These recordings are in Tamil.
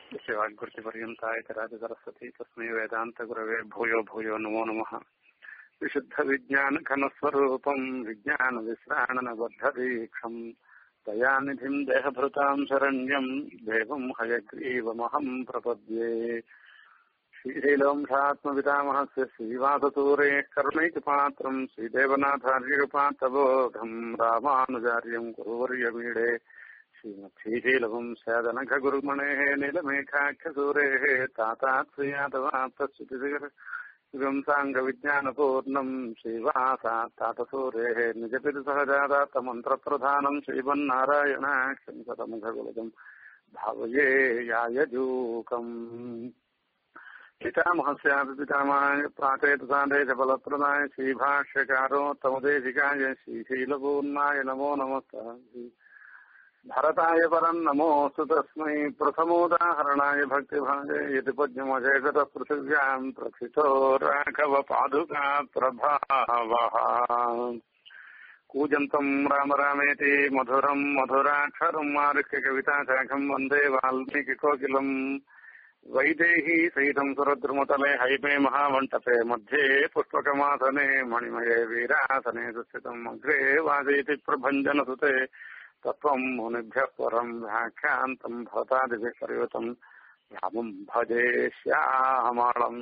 शिवाग्वृतिपर्यन्ताय राजसरस्वती तस्मै वेदान्तगुरवे भूयो भूयो नमो नमः विशुद्धविज्ञानघनस्वरूपम् विज्ञानविश्राणनबद्धदीक्षम् दयानिधिम् देहभृताम् शरण्यम् देवम् हयग्रीवमहम् प्रपद्ये श्रीशैलोंशात्मपितामहस्य श्रीवाससूरे करुणैकपात्रम् श्रीदेवनाथार्यपात्रबोधम् रामानुजार्यम् गुरुवर्यमीडे श्रीमच्छीशीलवम् स्यादनघगुरुमणेः नीलमेघाख्यसूरेः तातात्स्यातवाप्तश्रुतिगम् साङ्गविज्ञानपूर्णम् श्रीवासात् तातसूरेः निजपितुसहजातात्तमन्त्रप्रधानम् श्रीमन्नारायणाख्यम् सतमुखगुलजम् भावये यायजूकम् पितामहस्यापि पितामहाय प्राचेतसादेशफलप्रदाय श्रीभाष्यकारोत्तमदेशिकाय श्रीशीलपूर्णाय नमो नमस्तः भरताय परम् नमोऽस्तु तस्मै प्रथमोदाहरणाय भक्तिभागे यदि पद्यमशेषतः पृथिव्याम् प्रथितो राघव पादुका प्रभावः कूजन्तम् राम रामेति मधुरम् मधुराक्षरम् आरुह्य कविताशाखम् वन्दे वाल्मीकिकोकिलम् वैदेही सहितम् सुरद्रुमतले हैमे महामण्टपे मध्ये पुष्पकमासने मणिमये वीरासने सुस्थितम् अग्रे वाजयति प्रभञ्जनसुते तत्त्वम् मुनिभ्यः परम् व्याख्यान्तम् भवतादिभिः परिवृतम् रामम् भजे श्यामळम्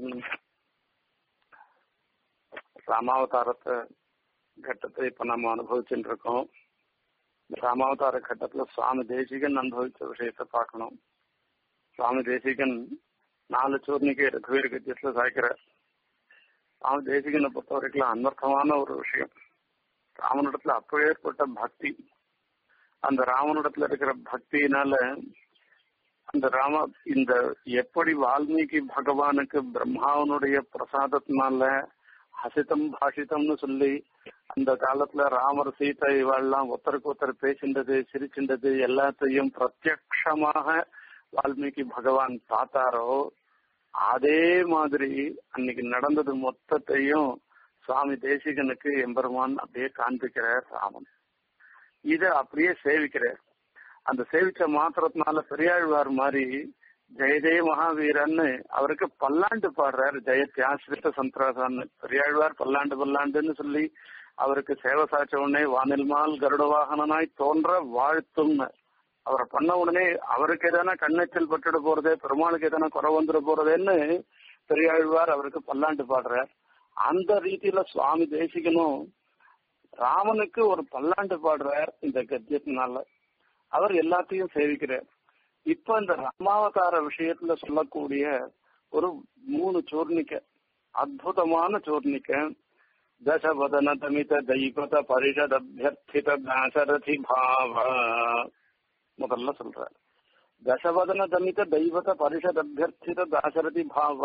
ராமாவதாரத்தை கட்டத்தை இப்ப நம்ம அனுபவிச்சுட்டு இருக்கோம் ராமாவதார கட்டத்துல சுவாமி தேசிகன் அனுபவிச்ச விஷயத்தை பார்க்கணும் சுவாமி தேசிகன் நாலு சூர்ணிக்கை ரகுவீர் கத்தியத்துல சாய்க்கிறார் சுவாமி தேசிகனை பொறுத்த வரைக்கும் அன்வர்த்தமான ஒரு விஷயம் ராமனிடத்துல அப்பேற்பட்ட பக்தி அந்த ராமனிடத்துல இருக்கிற பக்தியினால அந்த ராம இந்த எப்படி வால்மீகி பகவானுக்கு பிரம்மாவனுடைய பிரசாதத்தினால ஹசிதம் பாஷிதம்னு சொல்லி அந்த காலத்துல ராமர் சீதை இவாள்லாம் ஒருத்தருக்கு ஒருத்தர் பேசின்றது சிரிச்சின்றது எல்லாத்தையும் பிரத்யக்ஷமாக வால்மீகி பகவான் பார்த்தாரோ அதே மாதிரி அன்னைக்கு நடந்தது மொத்தத்தையும் சுவாமி தேசிகனுக்கு எம்பெருமான் அப்படியே காண்பிக்கிறார் ராமன் இத அப்படியே சேவிக்கிறார் அந்த சேவிச்ச மாத்திரத்தினால பெரியாழ்வார் மாதிரி ஜெயதே மகாவீரன்னு அவருக்கு பல்லாண்டு பாடுறாரு ஜெயத்யாசிரித்த சந்திராசான்னு பெரியாழ்வார் பல்லாண்டு பல்லாண்டுன்னு சொல்லி அவருக்கு சேவை சாச்ச உடனே வானில்மால் கருட வாகனனாய் தோன்ற வாழ்த்தும்னு அவரை பண்ண உடனே அவருக்கு எதனா கண்ணெச்சல் பட்டுட போறதே பெருமாளுக்கு எதனா குறை வந்துட போறதேன்னு பெரியாழ்வார் அவருக்கு பல்லாண்டு பாடுறார் அந்த ரீதியில சுவாமி தேசிகனும் ராமனுக்கு ஒரு பல்லாண்டு பாடுறார் இந்த கத்தியத்தினால அவர் எல்லாத்தையும் சேவிக்கிறார் இப்ப இந்த ராமாவதார விஷயத்துல சொல்லக்கூடிய ஒரு மூணு சூர்ணிக்க அற்புதமான சூர்ணிக்க தசவதன தமித தெய்வத பரிஷத் அபியர்த்தித தாசரதி பாவ முதல்ல சொல்றார் தசவதன தமித தெய்வத பரிஷத் அபியர்த்தித தாசரதி பாவ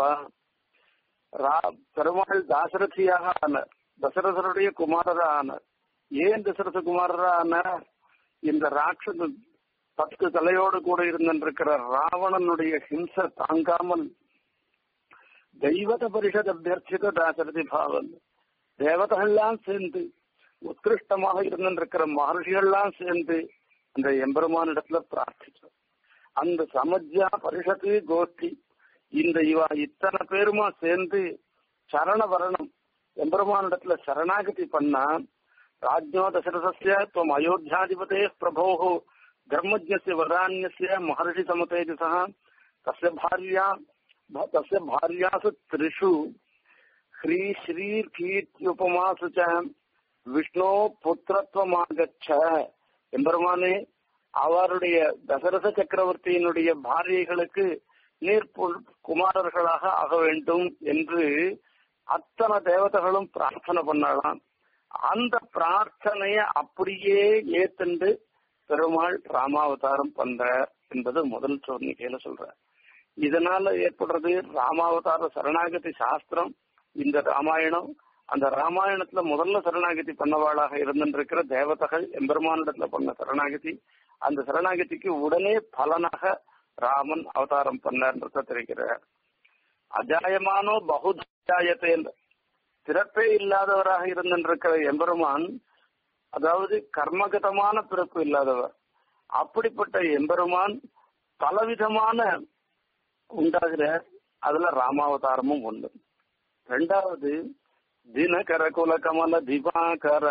பெருமாள் தாசரதியாக ஆனார் தசரதனுடைய குமாரரா ஆனார் ஏன் தசரத குமாரரா ஆனார் இந்த ராட்சத பத்து தலையோடு கூட இருந்திருக்கிற ராவணனுடைய ஹிம்ச தாங்காமல் தெய்வத பரிஷத் அபியர்த்தித தாசரதி பாவன் தேவதைகள்லாம் சேர்ந்து உத்கிருஷ்டமாக இருந்திருக்கிற மகர்ஷிகள்லாம் சேர்ந்து அந்த எம்பெருமானிடத்துல பிரார்த்திச்சோம் அந்த சமஜ்யா பரிஷத்து கோஷ்டி இந்த இவா இத்தனை பேருமா சேர்ந்து சரண வரணம் எம்பெருமானிடத்துல சரணாகதி பண்ணா ராஜ்யோ தசரதஸ்ய துவம் அயோத்தியாதிபதே பிரபோ தர்மஜ்யஸ்ய வராண்யஸ்ய மகர்ஷி சமதேஜசः தஸ்ய பாரியா தஸ்ய பாரியாசு த்ரிஷு ஹ்ரீ ஸ்ரீ கீர்த்தியுபமாசு ச விஷ்ணோ புத்திரத்துவமாகச்ச எம்பெருமானே அவருடைய தசரத சக்கரவர்த்தியினுடைய பாரியைகளுக்கு நீர் குமாரர்களாக ஆக வேண்டும் என்று அத்தனை தேவதைகளும் பிரார்த்தனை பண்ணலாம் அந்த பிரார்த்தனைய அப்படியே ஏத்துண்டு பெருமாள் ராமாவதாரம் பண்ற என்பது முதல் சோர்ணிக்கையில சொல்ற இதனால ஏற்படுறது ராமாவதார சரணாகதி சாஸ்திரம் இந்த ராமாயணம் அந்த ராமாயணத்துல முதல்ல சரணாகதி பண்ணவாளாக இருந்திருக்கிற தேவதைகள் எம்பெருமானிடத்துல பண்ண சரணாகதி அந்த சரணாகதிக்கு உடனே பலனாக ராமன் அவதாரம் பண்ணார்ன்றத தெரிவிக்கிறார் அஜாயமானோ பகுதாயத்தை பிறப்பே இல்லாதவராக இருந்திருக்கிற எம்பெருமான் அதாவது கர்மகதமான பிறப்பு இல்லாதவர் அப்படிப்பட்ட எம்பெருமான் பலவிதமான உண்டாகிற அதுல ராமாவதாரமும் ஒண்ணு ரெண்டாவது தினகர குல கமல திவாகர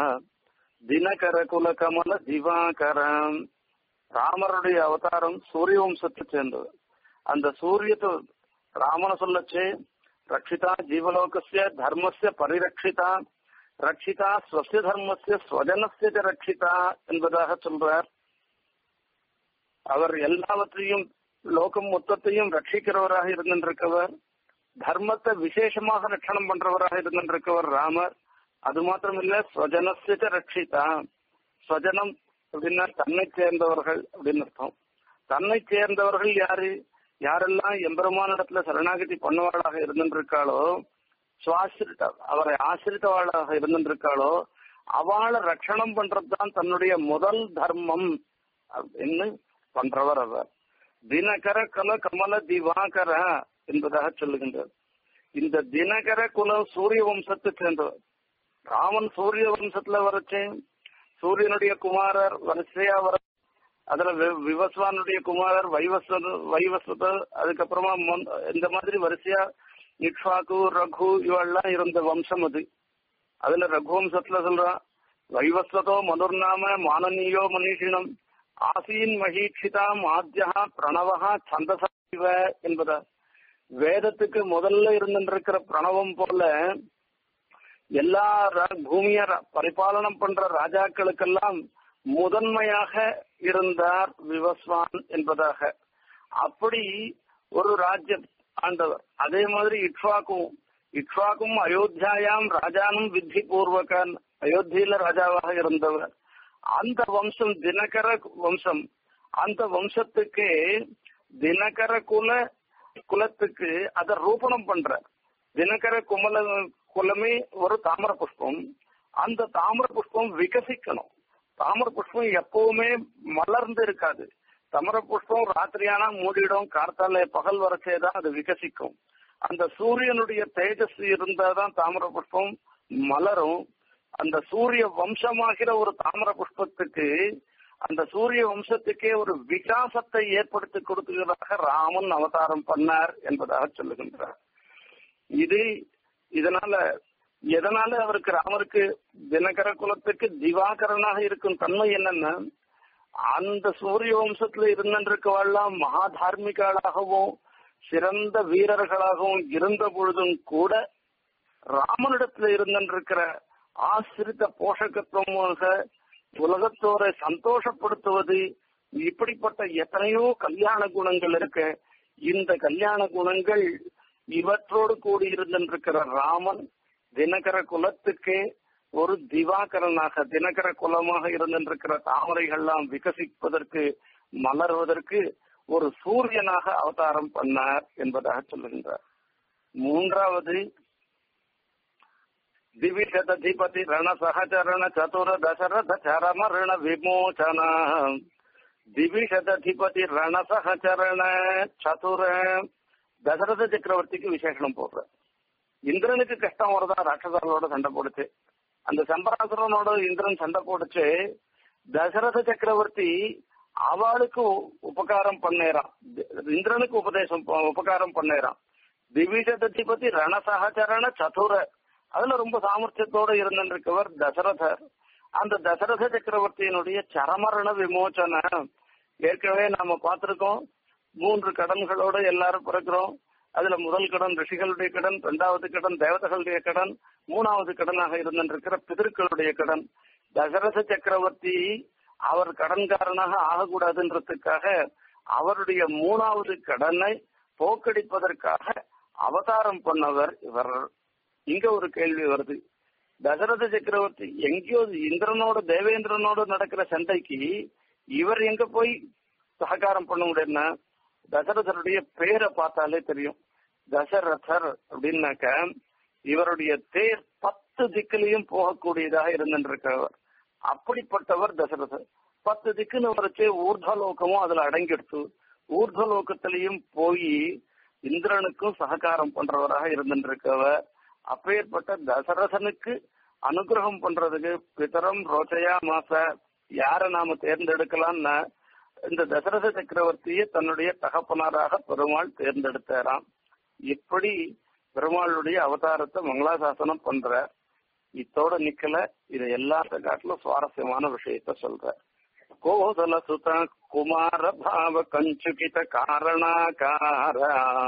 தினகர குல கமல திவாகர ராமருடைய அவதாரம் சூரிய வம்சத்தை சேர்ந்தது அந்த சூரியத்தை ராமன சொல்லச்சே ரட்சிதா ஜீவலோகசிய தர்மஸ்ய பரிரட்சிதா ரட்சிதா ஸ்வசிய தர்மஸ்ய ஸ்வஜனஸ்ய ரட்சிதா என்பதாக சொல்றார் அவர் எல்லாவற்றையும் லோகம் மொத்தத்தையும் ரட்சிக்கிறவராக இருந்திருக்கவர் தர்மத்தை விசேஷமாக ரட்சணம் பண்றவராக இருந்திருக்கவர் ராமர் அது மாத்திரமில்ல ஸ்வஜனசிய ரட்சிதா ஸ்வஜனம் அப்படின்னா தன்னை சேர்ந்தவர்கள் அப்படின்னு அர்த்தம் தன்னை சேர்ந்தவர்கள் யாரு யாரெல்லாம் எம்பெருமான இடத்துல சரணாகதி பண்ணவாளாக இருந்திருக்காளோ சுவாசிரிட்ட அவரை ஆசிரித்தவாளாக இருந்திருக்காளோ அவளை ரட்சணம் பண்றதுதான் தன்னுடைய முதல் தர்மம் அப்படின்னு பண்றவர் அவர் தினகர கல கமல திவாகர என்பதாக சொல்லுகின்றார் இந்த தினகர குலம் சூரிய வம்சத்தை சேர்ந்தவர் ராமன் சூரிய வம்சத்துல வரச்சே சூரியனுடைய குமாரர் வரிசையா வர அதுல விவஸ்வானுடைய குமாரர் வைவஸ்வ வைவஸ்வத அதுக்கப்புறமா இந்த மாதிரி வரிசையா இக்ஷாக்கு ரகு இவெல்லாம் இருந்த வம்சம் அது அதுல ரகு வம்சத்துல சொல்றான் வைவஸ்வதோ மதுர்நாம மானனீயோ மனிஷினம் ஆசீன் மகீட்சிதாம் ஆத்யா பிரணவகா சந்தசாவ என்பதா வேதத்துக்கு முதல்ல இருந்திருக்கிற பிரணவம் போல எல்லா பூமிய பரிபாலனம் பண்ற ராஜாக்களுக்கெல்லாம் முதன்மையாக இருந்தார் விவஸ்வான் என்பதாக அப்படி ஒரு ராஜ்யம் ஆண்டவர் அதே மாதிரி இக்ஷ்வாக்கும் இக்ஷ்வாக்கும் அயோத்தியாயாம் ராஜானும் வித்தி பூர்வகன் அயோத்தியில ராஜாவாக இருந்தவர் அந்த வம்சம் தினகர வம்சம் அந்த வம்சத்துக்கு தினகர குல குலத்துக்கு அத ரூபணம் பண்ற தினகர குமல குலமே ஒரு தாமர புஷ்பம் அந்த தாமர புஷ்பம் விகசிக்கணும் தாமர புஷ்பம் எப்பவுமே மலர்ந்து இருக்காது தாமர புஷ்பம் ராத்திரியானா மூடிடும் கார்த்தால பகல் வரச்சேதான் அது விகசிக்கும் அந்த சூரியனுடைய தேஜஸ் இருந்தாதான் தாமர புஷ்பம் மலரும் அந்த சூரிய வம்சமாகிற ஒரு தாமர புஷ்பத்துக்கு அந்த சூரிய வம்சத்துக்கே ஒரு விகாசத்தை ஏற்படுத்தி கொடுத்துகிறதாக ராமன் அவதாரம் பண்ணார் என்பதாக சொல்லுகின்றார் இது இதனால எதனால அவருக்கு ராமருக்கு தினகர குலத்துக்கு திவாகரனாக இருக்கும் தன்மை என்னன்னா அந்த சூரிய வம்சத்துல இருந்திருக்கவெல்லாம் மகா தார்மிகளாகவும் சிறந்த வீரர்களாகவும் இருந்த பொழுதும் கூட ராமனிடத்துல இருந்திருக்கிற ஆசிரித்த போஷகத்துவமாக உலகத்தோரை சந்தோஷப்படுத்துவது இப்படிப்பட்ட எத்தனையோ கல்யாண குணங்கள் இருக்க இந்த கல்யாண குணங்கள் இவற்றோடு கூடி இருந்திருக்கிற ராமன் தினகர குலத்துக்கே ஒரு திவாகரனாக தினகர குலமாக இருந்திருக்கிற தாமரைகள்லாம் விகசிப்பதற்கு மலர்வதற்கு ஒரு சூரியனாக அவதாரம் பண்ணார் என்பதாக சொல்லுகின்றார் மூன்றாவது திவிஷததிபதி ரண சகச்சரண சதுர தசரத சரமரண விமோச்சன திவிஷததிபதி ரண சகச்சரண சதுர தசரத சக்கரவர்த்திக்கு விசேஷனம் போடுற இந்திரனுக்கு கஷ்டம் வருதா ராட்சசாலோட சண்டை போடுச்சு அந்த சம்பராசுரனோட இந்திரன் சண்டை போடுச்சு தசரத சக்கரவர்த்தி அவளுக்கு உபகாரம் பண்ணேறான் இந்திரனுக்கு உபதேசம் உபகாரம் பண்ணேறான் திவிஷததிபதி ரண சகச்சரண சதுர அதுல ரொம்ப சாமர்த்தியத்தோட இருந்திருக்கவர் தசரதர் அந்த தசரத சக்கரவர்த்தியினுடைய சரமரண விமோச்சன ஏற்கனவே நாம பார்த்திருக்கோம் மூன்று கடன்களோட எல்லாரும் பிறக்கிறோம் அதுல முதல் கடன் ரிஷிகளுடைய கடன் இரண்டாவது கடன் தேவதைகளுடைய கடன் மூணாவது கடனாக இருந்திருக்கிற பிதர்களுடைய கடன் தசரத சக்கரவர்த்தி அவர் கடன்காரனாக ஆகக்கூடாதுன்றதுக்காக அவருடைய மூணாவது கடனை போக்கடிப்பதற்காக அவதாரம் பண்ணவர் இவர் இங்க ஒரு கேள்வி வருது தசரத சக்கரவர்த்தி எங்கேயோ இந்திரனோட தேவேந்திரனோட நடக்கிற சண்டைக்கு இவர் எங்க போய் சககாரம் பண்ண முடியும்னா தசரதருடைய பேரை பார்த்தாலே தெரியும் தசரதர் அப்படின்னாக்க இவருடைய தேர் பத்து திக்கிலையும் போகக்கூடியதாக இருந்திருக்கிறவர் அப்படிப்பட்டவர் தசரதர் பத்து திக்குன்னு வரைச்சே ஊர்தலோகமும் அதுல அடங்கிடுத்து ஊர்தலோகத்திலையும் போய் இந்திரனுக்கும் சககாரம் பண்றவராக இருந்திருக்கவர் அப்பேற்பட்ட தசரதனுக்கு அனுகிரகம் பண்றதுக்கு பிதரம் ரோச்சையா மாச யார நாம தேர்ந்தெடுக்கலாம்னா இந்த தசரத சக்கரவர்த்தியை தன்னுடைய தகப்பனாராக பெருமாள் தேர்ந்தெடுத்தாராம் இப்படி பெருமாளுடைய அவதாரத்தை மங்களாசாசனம் பண்ற இத்தோட நிக்கல இது எல்லாத்த காட்டிலும் சுவாரஸ்யமான விஷயத்த சொல்ற கோசல சுத குமார பாவ கஞ்சுகித காரணாகார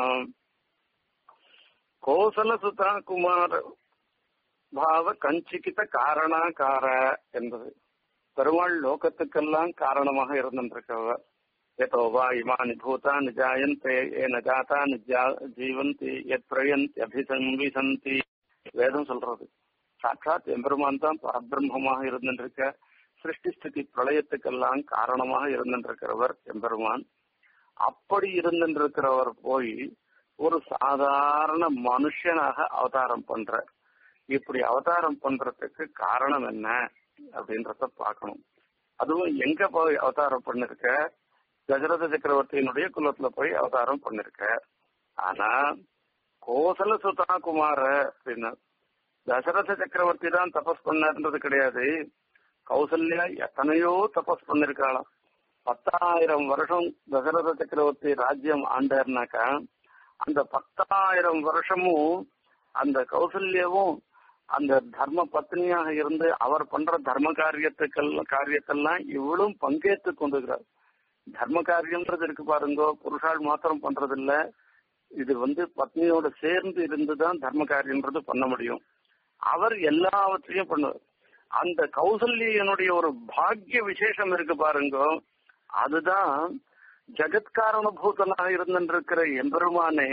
கோசல சுத குமார பாவ கஞ்சிக்கிட்ட காரணாகார என்பது பெருமாள் லோகத்துக்கெல்லாம் காரணமாக இருந்திருக்கிறவர் எதோவா இமானி பூதானி ஜாயந்தே ஏன ஜாதானி ஜீவந்தி எத் பிரயந்தி அபிசம்விசந்தி வேதம் சொல்றது சாட்சாத் எம்பெருமான் தான் பரபிரம்மமாக இருந்திருக்க சிருஷ்டி ஸ்திதி பிரளயத்துக்கெல்லாம் காரணமாக இருந்திருக்கிறவர் எம்பெருமான் அப்படி இருந்திருக்கிறவர் போய் ஒரு சாதாரண மனுஷனாக அவதாரம் பண்றார் இப்படி அவதாரம் பண்றதுக்கு காரணம் என்ன அப்படின்றத பார்க்கணும் அதுவும் எங்க போய் அவதாரம் பண்ணிருக்க தசரத சக்கரவர்த்தியினுடைய குலத்துல போய் அவதாரம் பண்ணிருக்க ஆனா கோசல சுதா குமார அப்படின்னு தசரத சக்கரவர்த்தி தான் தபஸ் பண்ணார்ன்றது கிடையாது கௌசல்யா எத்தனையோ தபஸ் பண்ணிருக்காளாம் பத்தாயிரம் வருஷம் தசரத சக்கரவர்த்தி ராஜ்யம் ஆண்டாருனாக்கா அந்த பத்தாயிரம் வருஷமும் அந்த கௌசல்யாவும் அந்த தர்ம பத்னியாக இருந்து அவர் பண்ற தர்ம காரியத்துக்கள் காரியத்தெல்லாம் இவளும் பங்கேற்று கொண்டிருக்கிறார் தர்ம காரியம்ன்றது இருக்கு பாருங்க புருஷால் மாத்திரம் பண்றது இல்ல இது வந்து பத்னியோட சேர்ந்து இருந்துதான் தர்ம காரியம்ன்றது பண்ண முடியும் அவர் எல்லாவற்றையும் பண்ணுவார் அந்த கௌசல்யனுடைய ஒரு பாக்கிய விசேஷம் இருக்கு பாருங்க அதுதான் ஜெகத்காரணபூதனாக இருந்திருக்கிற எம்பெருமானே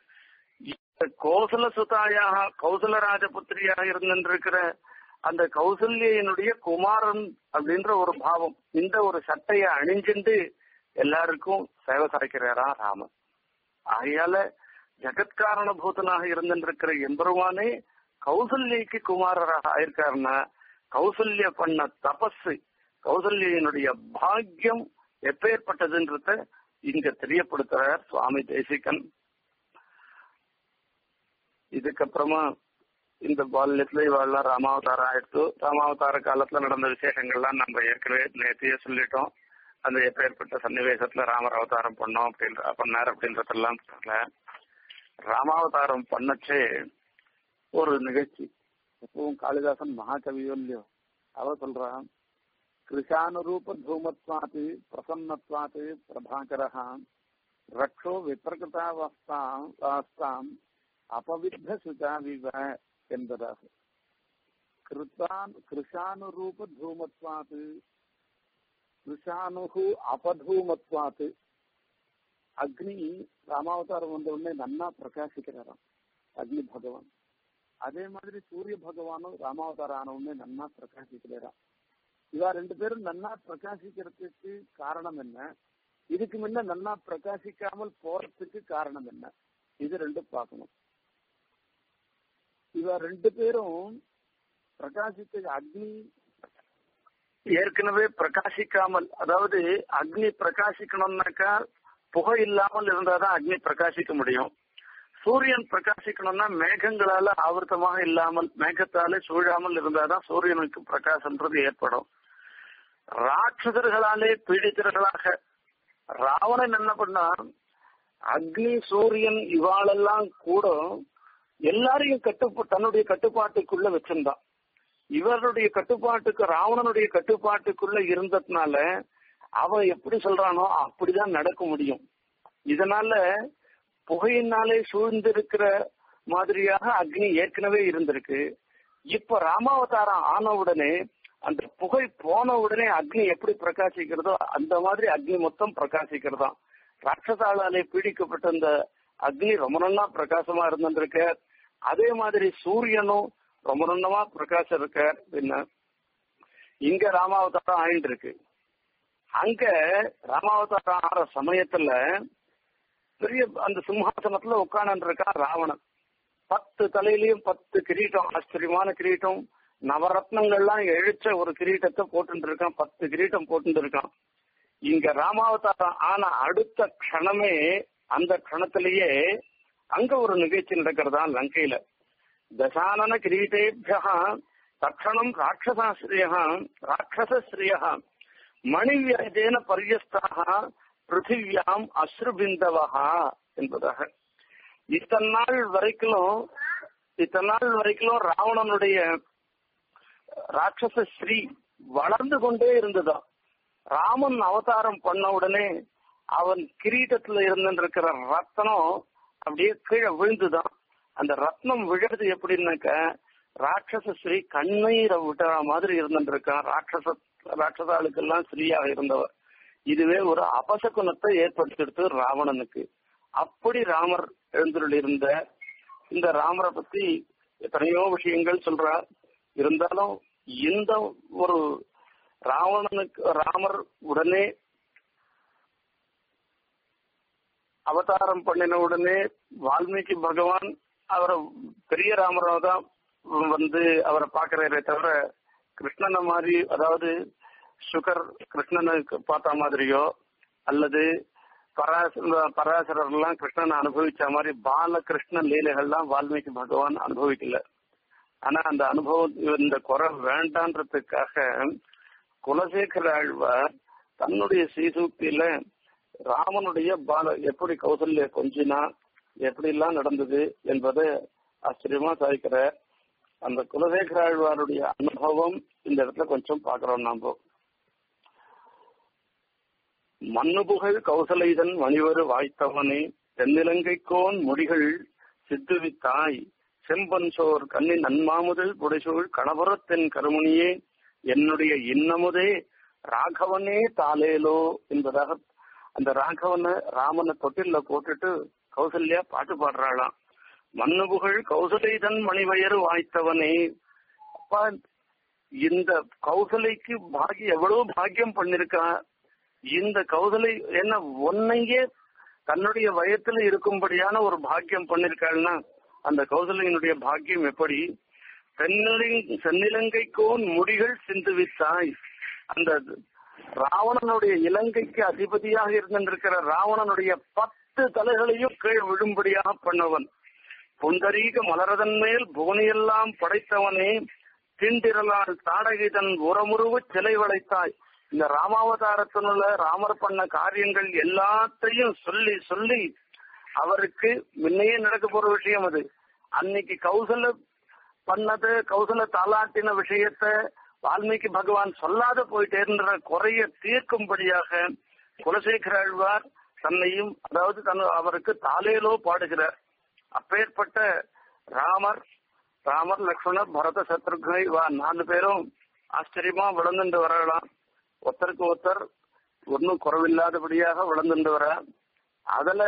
கோசல சுதாயாக கௌசல ராஜபுத்திரியாக இருந்திருக்கிற அந்த கௌசல்யனுடைய குமாரன் அப்படின்ற ஒரு பாவம் இந்த ஒரு சட்டையை அணிஞ்சுண்டு எல்லாருக்கும் சேவை சாய்க்கிறாரா ராமன் ஆகையால ஜெகத்காரண பூதனாக இருந்திருக்கிற எம்பெருமானே கௌசல்யக்கு குமாரராக ஆயிருக்காருன்னா கௌசல்ய பண்ண தபஸ் கௌசல்யனுடைய பாக்கியம் எப்பேற்பட்டதுன்றத இங்க தெரியப்படுத்துறார் சுவாமி தேசிகன் இதுக்கப்புறமா இந்த பால்யத்துல இவாள்லாம் ராமாவதாரம் ஆயிடுத்து ராமாவதார காலத்துல நடந்த விசேஷங்கள்லாம் நம்ம ஏற்கனவே நேற்றையே சொல்லிட்டோம் அந்த எப்பேற்பட்ட சன்னிவேசத்துல ராமர் அவதாரம் பண்ணோம் அப்படின்ற பண்ணார் அப்படின்றதெல்லாம் தெரியல ராமாவதாரம் பண்ணச்சே ஒரு நிகழ்ச்சி எப்பவும் காளிதாசன் மகாகவியோ இல்லையோ அவ சொல்றான் கிருஷானுரூப தூமத்வாத்து பிரசன்னத்வாத்து பிரபாகரஹா ரக்ஷோ விப்ரகதாவஸ்தாம் வாஸ்தாம் அபவித்த சுஜாவிவ என்பதாக கிருத்தான் கிருஷானுரூப தூமத்வாத்து கிருஷானுகு அபதூமத்வாத்து அக்னி ராமாவதாரம் வந்த உடனே நன்னா பிரகாசிக்கிறாராம் அக்னி பகவான் அதே மாதிரி சூரிய பகவானும் ராமாவதாரம் ஆன உடனே நன்னா பிரகாசிக்கிறாராம் இவா ரெண்டு பேரும் நன்னா பிரகாசிக்கிறதுக்கு காரணம் என்ன இதுக்கு முன்ன நன்னா பிரகாசிக்காமல் போறதுக்கு காரணம் என்ன இது ரெண்டும் பார்க்கணும் இவ ரெண்டு பேரும் பிரகாசித்த அக்னி ஏற்கனவே பிரகாசிக்காமல் அதாவது அக்னி பிரகாசிக்கணும்னாக்கா புகை இல்லாமல் இருந்தாதான் அக்னி பிரகாசிக்க முடியும் சூரியன் பிரகாசிக்கணும்னா மேகங்களால ஆவர்த்தமாக இல்லாமல் மேகத்தாலே சூழாமல் இருந்தாதான் சூரியனுக்கு பிரகாசம்ன்றது ஏற்படும் ராட்சசர்களாலே பீடித்தர்களாக ராவணன் என்ன பண்ணா அக்னி சூரியன் இவாளெல்லாம் கூட எல்லாரையும் கட்டுப்பு தன்னுடைய கட்டுப்பாட்டுக்குள்ள வச்சிருந்தான் இவருடைய கட்டுப்பாட்டுக்கு ராவணனுடைய கட்டுப்பாட்டுக்குள்ள இருந்ததுனால அவன் எப்படி சொல்றானோ அப்படிதான் நடக்க முடியும் இதனால புகையினாலே சூழ்ந்திருக்கிற மாதிரியாக அக்னி ஏற்கனவே இருந்திருக்கு இப்ப ராமாவதாரம் ஆன உடனே அந்த புகை போன உடனே அக்னி எப்படி பிரகாசிக்கிறதோ அந்த மாதிரி அக்னி மொத்தம் பிரகாசிக்கிறதா ராட்சசாலாலே பீடிக்கப்பட்ட அந்த அக்னி ரொம்ப நல்லா பிரகாசமா இருந்திருக்க அதே மாதிரி சூரியனும் ரொம்ப நன்னமா பிரகாசம் இருக்க பின்ன இங்க ராமாவதாரம் ஆயிட்டு இருக்கு அங்க ராமாவதாரம் ஆற சமயத்துல பெரிய அந்த சிம்ஹாசனத்துல உட்காந்து இருக்கான் ராவணன் பத்து தலையிலயும் பத்து கிரீட்டம் ஆச்சரியமான கிரீட்டம் நவரத்னங்கள்லாம் எழுச்ச ஒரு கிரீட்டத்தை போட்டு இருக்கான் பத்து கிரீட்டம் போட்டு இருக்கான் இங்க ராமாவதாரம் ஆன அடுத்த க்ஷணமே அந்த க்ஷணத்திலேயே அங்க ஒரு நிகழ்ச்சி நடக்கிறதா லங்கையில தசானன கிரீட்டேபியா தட்சணம் ராட்சசாஸ்திரியா ராட்சசஸ்திரியா மணிவியாஜேன பரியஸ்தாக பிருத்திவியாம் அஸ்ருபிந்தவகா என்பதாக இத்தனை நாள் வரைக்கும் இத்தனை நாள் வரைக்கும் ராவணனுடைய ராட்சச ஸ்ரீ வளர்ந்து கொண்டே இருந்ததாம் ராமன் அவதாரம் பண்ண உடனே அவன் கிரீட்டத்துல இருந்திருக்கிற ரத்னம் அப்படியே கீழே விழுந்துதான் அந்த ரத்னம் விழுறது எப்படின்னாக்க ராட்சச ஸ்ரீ கண்ணீரை விட்டுற மாதிரி இருந்துருக்கான் ராட்சச ராட்சசாளுக்கெல்லாம் ஸ்ரீயாக இருந்தவர் இதுவே ஒரு அபசகுணத்தை ஏற்படுத்திடுத்து ராவணனுக்கு அப்படி ராமர் எழுந்துள்ள இருந்த இந்த ராமரை பத்தி எத்தனையோ விஷயங்கள் சொல்றார் இருந்தாலும் இந்த ஒரு ராவணனுக்கு ராமர் உடனே அவதாரம் பண்ணின உடனே வால்மீகி பகவான் அவரை பெரிய ராமராக தான் வந்து அவரை பாக்குறாரே தவிர கிருஷ்ணனை மாதிரி அதாவது சுகர் கிருஷ்ணனுக்கு பார்த்த மாதிரியோ அல்லது பராசர பராசரர் எல்லாம் கிருஷ்ணனை அனுபவிச்ச மாதிரி பாலகிருஷ்ண லீலைகள்லாம் வால்மீகி பகவான் அனுபவிக்கல ஆனா அந்த அனுபவம் இந்த குறை வேண்டான்றதுக்காக குலசேகர ஆழ்வார் தன்னுடைய சீசூக்தியில ராமனுடைய பால எப்படி கௌசல்ய கொஞ்சினா எப்படி எல்லாம் நடந்தது என்பதை ஆச்சரியமா சாதிக்கிற அந்த குலசேகர ஆழ்வாருடைய அனுபவம் இந்த இடத்துல கொஞ்சம் பாக்குறோம் நாம மண்ணுபுகழ் கௌசலைதன் மணிவரு வாய்த்தவனே தென்னிலங்கைக்கோன் முடிகள் சித்துவித்தாய் செம்பன் சோர் கண்ணின் நன்மாமுதல் புடைசூழ் கணபுரத்தின் கருமணியே என்னுடைய இன்னமுதே ராகவனே தாலேலோ என்பதாக அந்த ராகவனை ராமனை தொட்டில்ல போட்டுட்டு கௌசல்யா பாட்டு பாடுறாளாம் மண்ணுபுகழ் கௌசலைதன் மணிவயறு வாய்த்தவனே அப்பா இந்த கௌசலைக்கு பாக்கியம் எவ்வளவு பாக்கியம் பண்ணிருக்கான் இந்த கௌசலை என்ன ஒன்னையே தன்னுடைய வயத்துல இருக்கும்படியான ஒரு பாக்கியம் பண்ணிருக்காள்னா அந்த கௌசலையினுடைய பாக்கியம் எப்படி தென்னிலை சென்னிலங்கைக்கோன் முடிகள் சிந்துவித்தாய் அந்த ராவணனுடைய இலங்கைக்கு அதிபதியாக இருந்திருக்கிற ராவணனுடைய பத்து தலைகளையும் கீழ் விழும்படியாக பண்ணவன் புண்டரீக மலரதன் மேல் புவனியெல்லாம் படைத்தவனே திண்டிரலால் தாடகிதன் உரமுருவு சிலை வளைத்தாய் இந்த ராமாவதாரத்தினுள்ள ராமர் பண்ண காரியங்கள் எல்லாத்தையும் சொல்லி சொல்லி அவருக்கு முன்னையே நடக்க போற விஷயம் அது அன்னைக்கு கௌசல பண்ணது கௌசல தாலாட்டின விஷயத்த வால்மீகி பகவான் சொல்லாத போயிட்டேன்ற குறைய தீர்க்கும்படியாக குலசேகர ஆழ்வார் தன்னையும் அதாவது தன் அவருக்கு தாலேலோ பாடுகிறார் அப்பேற்பட்ட ராமர் ராமர் லக்ஷ்மணர் பரத சத்ருக்னை வா நாலு பேரும் ஆச்சரியமா விளந்துட்டு வரலாம் ஒருத்தருக்கு ஒருத்தர் ஒன்னும் குறவில்லாதபடியாக விளந்துட்டு வர அதுல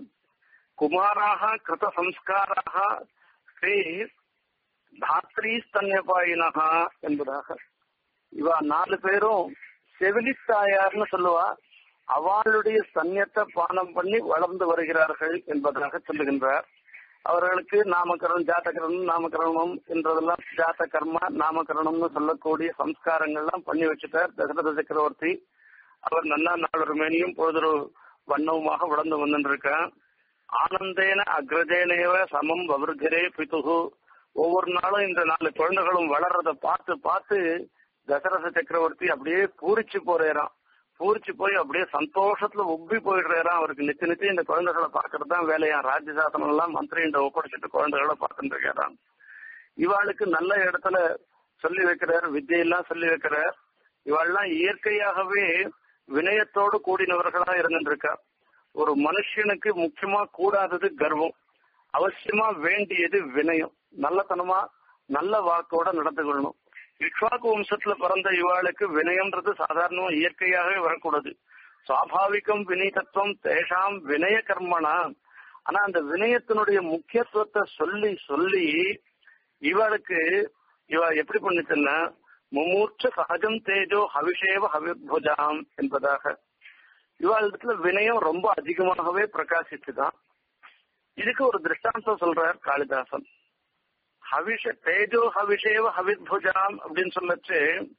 குமாராக கிருத சம்ஸ்காராக ஸ்ரீ தாத்ரி ஸ்தன்யபாயினகா என்பதாக இவா நாலு பேரும் செவிலித்தாயார்னு சொல்லுவா அவளுடைய சன்னியத்தை பானம் பண்ணி வளர்ந்து வருகிறார்கள் என்பதாக சொல்லுகின்றார் அவர்களுக்கு நாமகரணம் ஜாத்தகரணம் நாமகரணம் என்றதெல்லாம் ஜாத்த கர்மா நாமகரணம்னு சொல்லக்கூடிய சம்ஸ்காரங்கள்லாம் பண்ணி வச்சுட்டார் தசரத சக்கரவர்த்தி அவர் நல்லா நாலொரு மேனியும் பொழுதொரு வண்ணவுமாக வளர்ந்து வந்துருக்கான் ஆனந்தேன அக்ரஜேனேவ சமம் வவர்கரே பிதுகு ஒவ்வொரு நாளும் இந்த நாலு குழந்தைகளும் வளர்றத பார்த்து பார்த்து தசரத சக்கரவர்த்தி அப்படியே பூரிச்சு போறேறான் பூரிச்சு போய் அப்படியே சந்தோஷத்துல உப்பி போயிடுறாராம் அவருக்கு நித்தி நித்தி இந்த குழந்தைகளை பாக்குறது தான் வேலையா ராஜ்யசாசனம் எல்லாம் மந்திரின்ற ஒப்படைச்சிட்டு குழந்தைகளை பார்த்துட்டு இருக்காராம் இவாளுக்கு நல்ல இடத்துல சொல்லி வைக்கிறார் வித்தியெல்லாம் சொல்லி வைக்கிறார் இவாள்லாம் இயற்கையாகவே வினயத்தோடு கூடினவர்களா இருந்துருக்கா ஒரு மனுஷனுக்கு முக்கியமா கூடாதது கர்வம் அவசியமா வேண்டியது வினயம் நல்லத்தனமா நல்ல வாக்கோட நடந்து கொள்ளணும் இக்ஷாக்கு வம்சத்துல பிறந்த இவாளுக்கு வினயம்ன்றது சாதாரணமா இயற்கையாகவே வரக்கூடாது சுவாபாவிகம் வினீதத்துவம் தேஷாம் வினய கர்மனா ஆனா அந்த வினயத்தினுடைய முக்கியத்துவத்தை சொல்லி சொல்லி இவளுக்கு இவ எப்படி பண்ணிச்சுன்னா மும்மூர்ச்ச சகஜம் தேஜோ ஹவிஷேவ ஹவிர்புஜாம் என்பதாக இவாளிடத்துல வினயம் ரொம்ப அதிகமாகவே பிரகாசிச்சுதான் இதுக்கு ஒரு திருஷ்டாந்தம் சொல்றார் காளிதாசன் ஹவிஷ தேஜோ ஹவிஷேவ ஹவித்புஜாம் அப்படின்னு சொல்லச்சு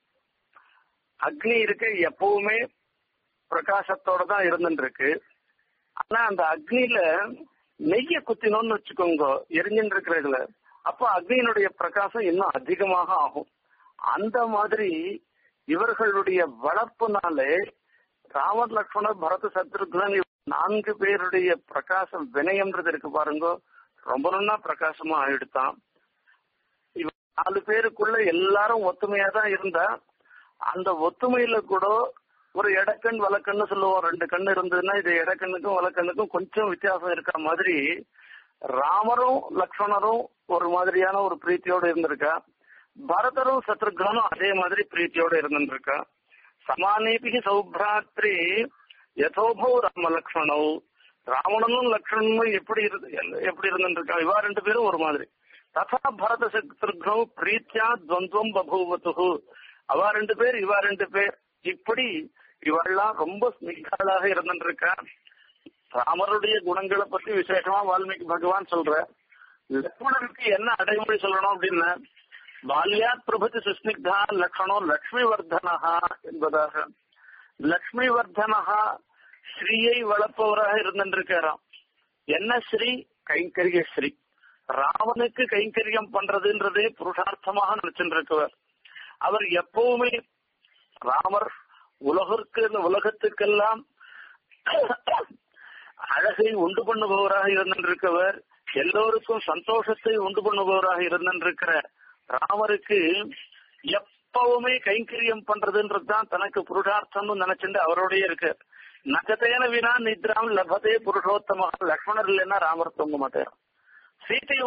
அக்னி இருக்க எப்பவுமே பிரகாசத்தோட தான் இருந்துட்டு இருக்கு ஆனா அந்த அக்னியில நெய்ய குத்தினோம்னு வச்சுக்கோங்க எரிஞ்சுட்டு இருக்கிறதுல அப்ப அக்னியினுடைய பிரகாசம் இன்னும் அதிகமாக ஆகும் அந்த மாதிரி இவர்களுடைய வளர்ப்புனாலே ராமர் லக்ஷ்மணர் பரத சத்ருக்னன் நான்கு பேருடைய பிரகாசம் வினயம்ன்றது இருக்கு பாருங்க ரொம்ப நல்லா பிரகாசமா ஆயிடுத்தான் இவ நாலு பேருக்குள்ள எல்லாரும் ஒத்துமையா தான் இருந்தா அந்த ஒத்துமையில கூட ஒரு இடக்கண் வலக்கண்ணு சொல்லுவோம் ரெண்டு கண்ணு இருந்ததுன்னா இது இடக்கண்ணுக்கும் வலக்கண்ணுக்கும் கொஞ்சம் வித்தியாசம் இருக்கிற மாதிரி ராமரும் லக்ஷ்மணரும் ஒரு மாதிரியான ஒரு பிரீத்தியோட இருந்திருக்கா பரதரும் சத்ருகனும் அதே மாதிரி பிரீத்தியோட இருந்திருக்கா சமானேபிகி சௌப்ராத்ரி யதோபோ ராம லக்ஷ்மணவ் ராவணனும் லக்ஷ்மணனும் எப்படி இருந்து எப்படி இருந்திருக்கா இவா ரெண்டு பேரும் ஒரு மாதிரி ததா பரத சத்ருக்னோ பிரீத்தியா துவந்துவம் பபூவத்து அவா ரெண்டு பேர் இவா ரெண்டு பேர் இப்படி இவெல்லாம் ரொம்ப ஸ்னிகாலாக இருந்திருக்கா ராமருடைய குணங்களை பத்தி விசேஷமா வால்மீகி பகவான் சொல்ற லக்ஷ்மணனுக்கு என்ன அடைமொழி சொல்லணும் அப்படின்னா பால்யாத் பிரபதி சுஸ்னிக்தா லக்ஷணோ லக்ஷ்மி வர்தனஹா என்பதாக லக்ஷ்மி வர்தனஹா ஸ்ரீயை வளர்ப்பவராக இருந்திருக்காராம் என்ன ஸ்ரீ கைங்கரிய ஸ்ரீ ராவனுக்கு கைங்கரியம் பண்றதுன்றதே புருஷார்த்தமாக நினைச்சிருக்கவர் அவர் எப்பவுமே ராமர் உலகிற்கு உலகத்துக்கெல்லாம் அழகை உண்டு பண்ணுபவராக இருந்திருக்கவர் எல்லோருக்கும் சந்தோஷத்தை உண்டு பண்ணுபவராக இருந்திருக்கிற ராமருக்கு எப்பவுமே கைங்கரியம் பண்றதுன்றது தான் தனக்கு புருஷார்த்தம்னு நினைச்சுட்டு அவரோடய இருக்கு நகதேன வினா நித்ராம் லபதே புருஷோத்தமா லக்ஷ்மணர் இல்லைன்னா ராமர் தூங்க மாட்டார் சீத்தை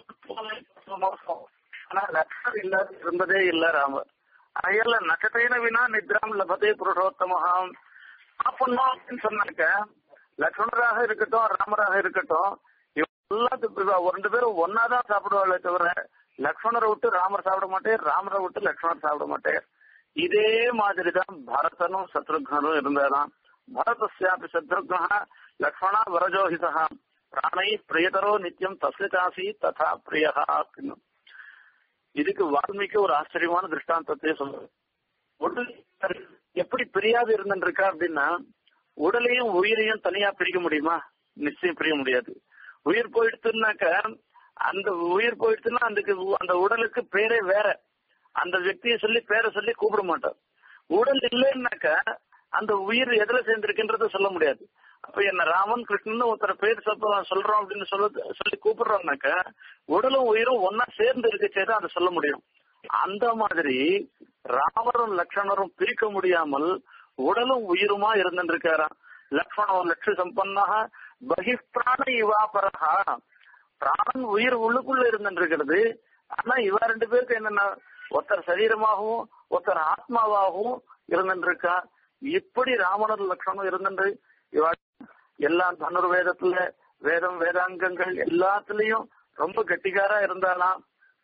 ஆனா லக்ஷ்மணர் இல்லாத இருந்ததே இல்ல ராமர் அதையல்ல நகதேன வினா நித்ராம் லபதே புருஷோத்தமஹாம் சாப்பிடணும் அப்படின்னு சொன்னாக்க லக்ஷ்மணராக இருக்கட்டும் ராமராக இருக்கட்டும் எல்லாத்துக்கும் ரெண்டு பேரும் ஒன்னாதான் சாப்பிடுவாங்களே தவிர லக்ஷ்மணரை விட்டு ராமர் சாப்பிட மாட்டேன் ராமரை விட்டு லக்ஷ்மணர் சாப்பிட மாட்டேன் இதே மாதிரிதான் பரதனும் சத்ருகனும் இருந்தாராம் பரதஸ்யாபி சத்ருக்னா லக்ஷ்மணா வரஜோஹிதா பிராணை பிரியதரோ நித்தியம் தஸ்ய காசி ததா பிரியகா அப்படின்னு இதுக்கு வால்மீகி ஒரு ஆச்சரியமான திருஷ்டாந்தத்தை சொல்லுது உடல் எப்படி பிரியாது இருந்துருக்கா அப்படின்னா உடலையும் உயிரையும் தனியா பிரிக்க முடியுமா நிச்சயம் பிரிய முடியாது உயிர் போயிடுத்துனாக்க அந்த உயிர் போயிடுச்சுன்னா அதுக்கு அந்த உடலுக்கு பேரே வேற அந்த వ్యక్తిயை சொல்லி பேரை சொல்லி கூப்பிட மாட்டோம் உடல் இல்லைன்னாக்க அந்த உயிர் எதுல சேர்ந்திருக்குன்றத சொல்ல முடியாது அப்ப என்ன ராமன் கிருஷ்ணன் ஒருத்தர் பேர் சொல்றோம் அப்படின்னு சொல்ல சொல்லி கூப்பிடுறோம்னாக்க உடலும் உயிரும் ஒன்னா சேர்ந்து இருக்கச்சே தான் அதை சொல்ல முடியும் அந்த மாதிரி ராமரும் லக்ஷ்மணரும் பிரிக்க முடியாமல் உடலும் உயிருமா இருந்துருக்காராம் லக்ஷ்மணம் லட்ச சம்பன்னாக பகிஷ்பிராண இவாபரஹா பிராணன் உயிர் உள்ளுக்குள்ள இருந்துருக்கிறது ஆனா இவ ரெண்டு பேருக்கு என்னன்னா ஒருத்தர் சரீரமாகவும் ஒருத்தர் ஆத்மாவாகவும் இருந்துருக்கா இப்படி ராமணர் லட்சணம் இருந்துட்டு இவ எல்லா தனுர்வேதத்துல வேதம் வேதாங்கங்கள் எல்லாத்துலயும் ரொம்ப கெட்டிக்காரா இருந்தாலாம்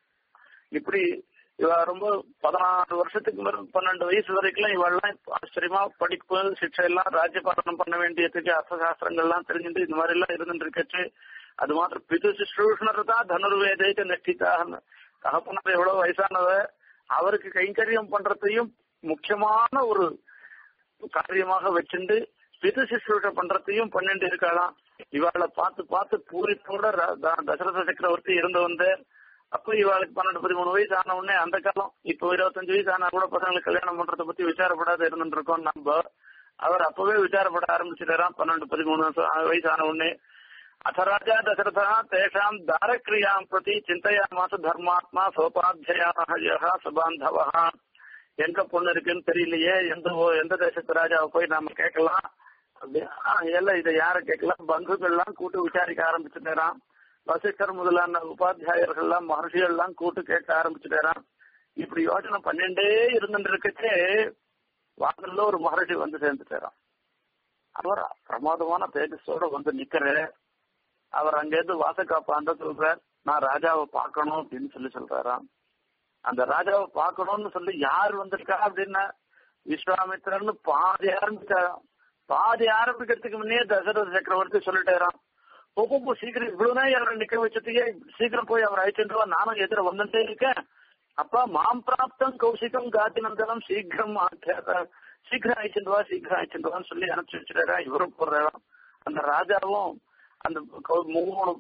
இப்படி இவ ரொம்ப பதினாறு வருஷத்துக்கு மேல பன்னெண்டு வயசு வரைக்கும் இவெல்லாம் ஆச்சரியமா படிப்பு சிக்ஷை எல்லாம் ராஜ்யபாலனம் பண்ண வேண்டியதுக்கு அர்த்தசாஸ்திரங்கள்லாம் தெரிஞ்சுட்டு இந்த மாதிரி எல்லாம் இருந்துட்டு இருக்கச்சு அது மாத்திரம் பிது சுஷ்ரூஷ்ணர் தான் தனுர்வேதைக்கு நெட்டித்தாக தகப்பனர் எவ்வளவு வயசானவ அவருக்கு கைங்கரியம் பண்றதையும் முக்கியமான ஒரு காரியமாக வச்சுண்டு பிது சுஷ்ரூஷ பண்றதையும் பண்ணிட்டு இருக்காளாம் இவாளை பார்த்து பார்த்து பூரிப்போட தசரத சக்கரவர்த்தி இருந்து வந்தார் அப்ப இவாளுக்கு பன்னெண்டு பதிமூணு வயசு ஆன உடனே அந்த காலம் இப்போ இருபத்தஞ்சு வயசு ஆனா கூட பசங்களுக்கு கல்யாணம் பண்றதை பத்தி விசாரப்படாத இருந்துட்டு இருக்கோம் நம்ம அவர் அப்பவே விசாரப்பட ஆரம்பிச்சிட்டாராம் பன்னெண்டு பதிமூணு வயசு ஆன உடனே அத ராஜா தசரதா தேஷாம் தாரக்கிரியாம் பிரதி சிந்தையாமாச தர்மாத்மா சோபாத்தியா சுபாந்தவா எங்க பொண்ணு இருக்குன்னு தெரியலையே எந்த எந்த தேசத்து ராஜாவை போய் நாம கேட்கலாம் எல்லாம் இதை யார கேட்கலாம் பங்குகள்லாம் கூட்டு விசாரிக்க ஆரம்பிச்சுட்டாராம் வசிஷ்டர் முதலான உபாத்தியாயர்கள்லாம் மகர்ஷிகள்லாம் கூட்டு கேட்க ஆரம்பிச்சுட்டாராம் இப்படி யோசனை பண்ணிட்டே இருந்துட்டு இருக்கச்சே வாங்கல்ல ஒரு மகர்ஷி வந்து சேர்ந்துட்டாராம் அவர் பிரமாதமான தேஜஸோட வந்து நிக்கிறாரு அவர் அங்கேருந்து வாசக்காப்பாண்ட சொல்றார் நான் ராஜாவை பார்க்கணும் அப்படின்னு சொல்லி சொல்றாராம் அந்த ராஜாவை பார்க்கணும்னு சொல்லி யார் வந்திருக்கா அப்படின்னா விஸ்வாமித்திரன்னு பாதி ஆரம்பிச்சாராம் பாதி ஆரம்பிக்கிறதுக்கு முன்னே தசரத சக்கரவர்த்தி சொல்லிட்டாராம் ஒவ்வொரு சீக்கிரம் இவ்வளவு நேரம் அவரை நிக்க வச்சதுக்கே சீக்கிரம் போய் அவர் அழைச்சிட்டு நானும் எதிர வந்துட்டே இருக்கேன் அப்ப மாம் பிராப்தம் கௌசிகம் காத்தி நந்தனம் சீக்கிரம் சீக்கிரம் அழைச்சிட்டு வா சீக்கிரம் அழைச்சிட்டு வான்னு சொல்லி அனுப்பிச்சு வச்சுட்டாரா இவரும் போடுறாராம் அந்த ராஜாவும் அந்த மூணு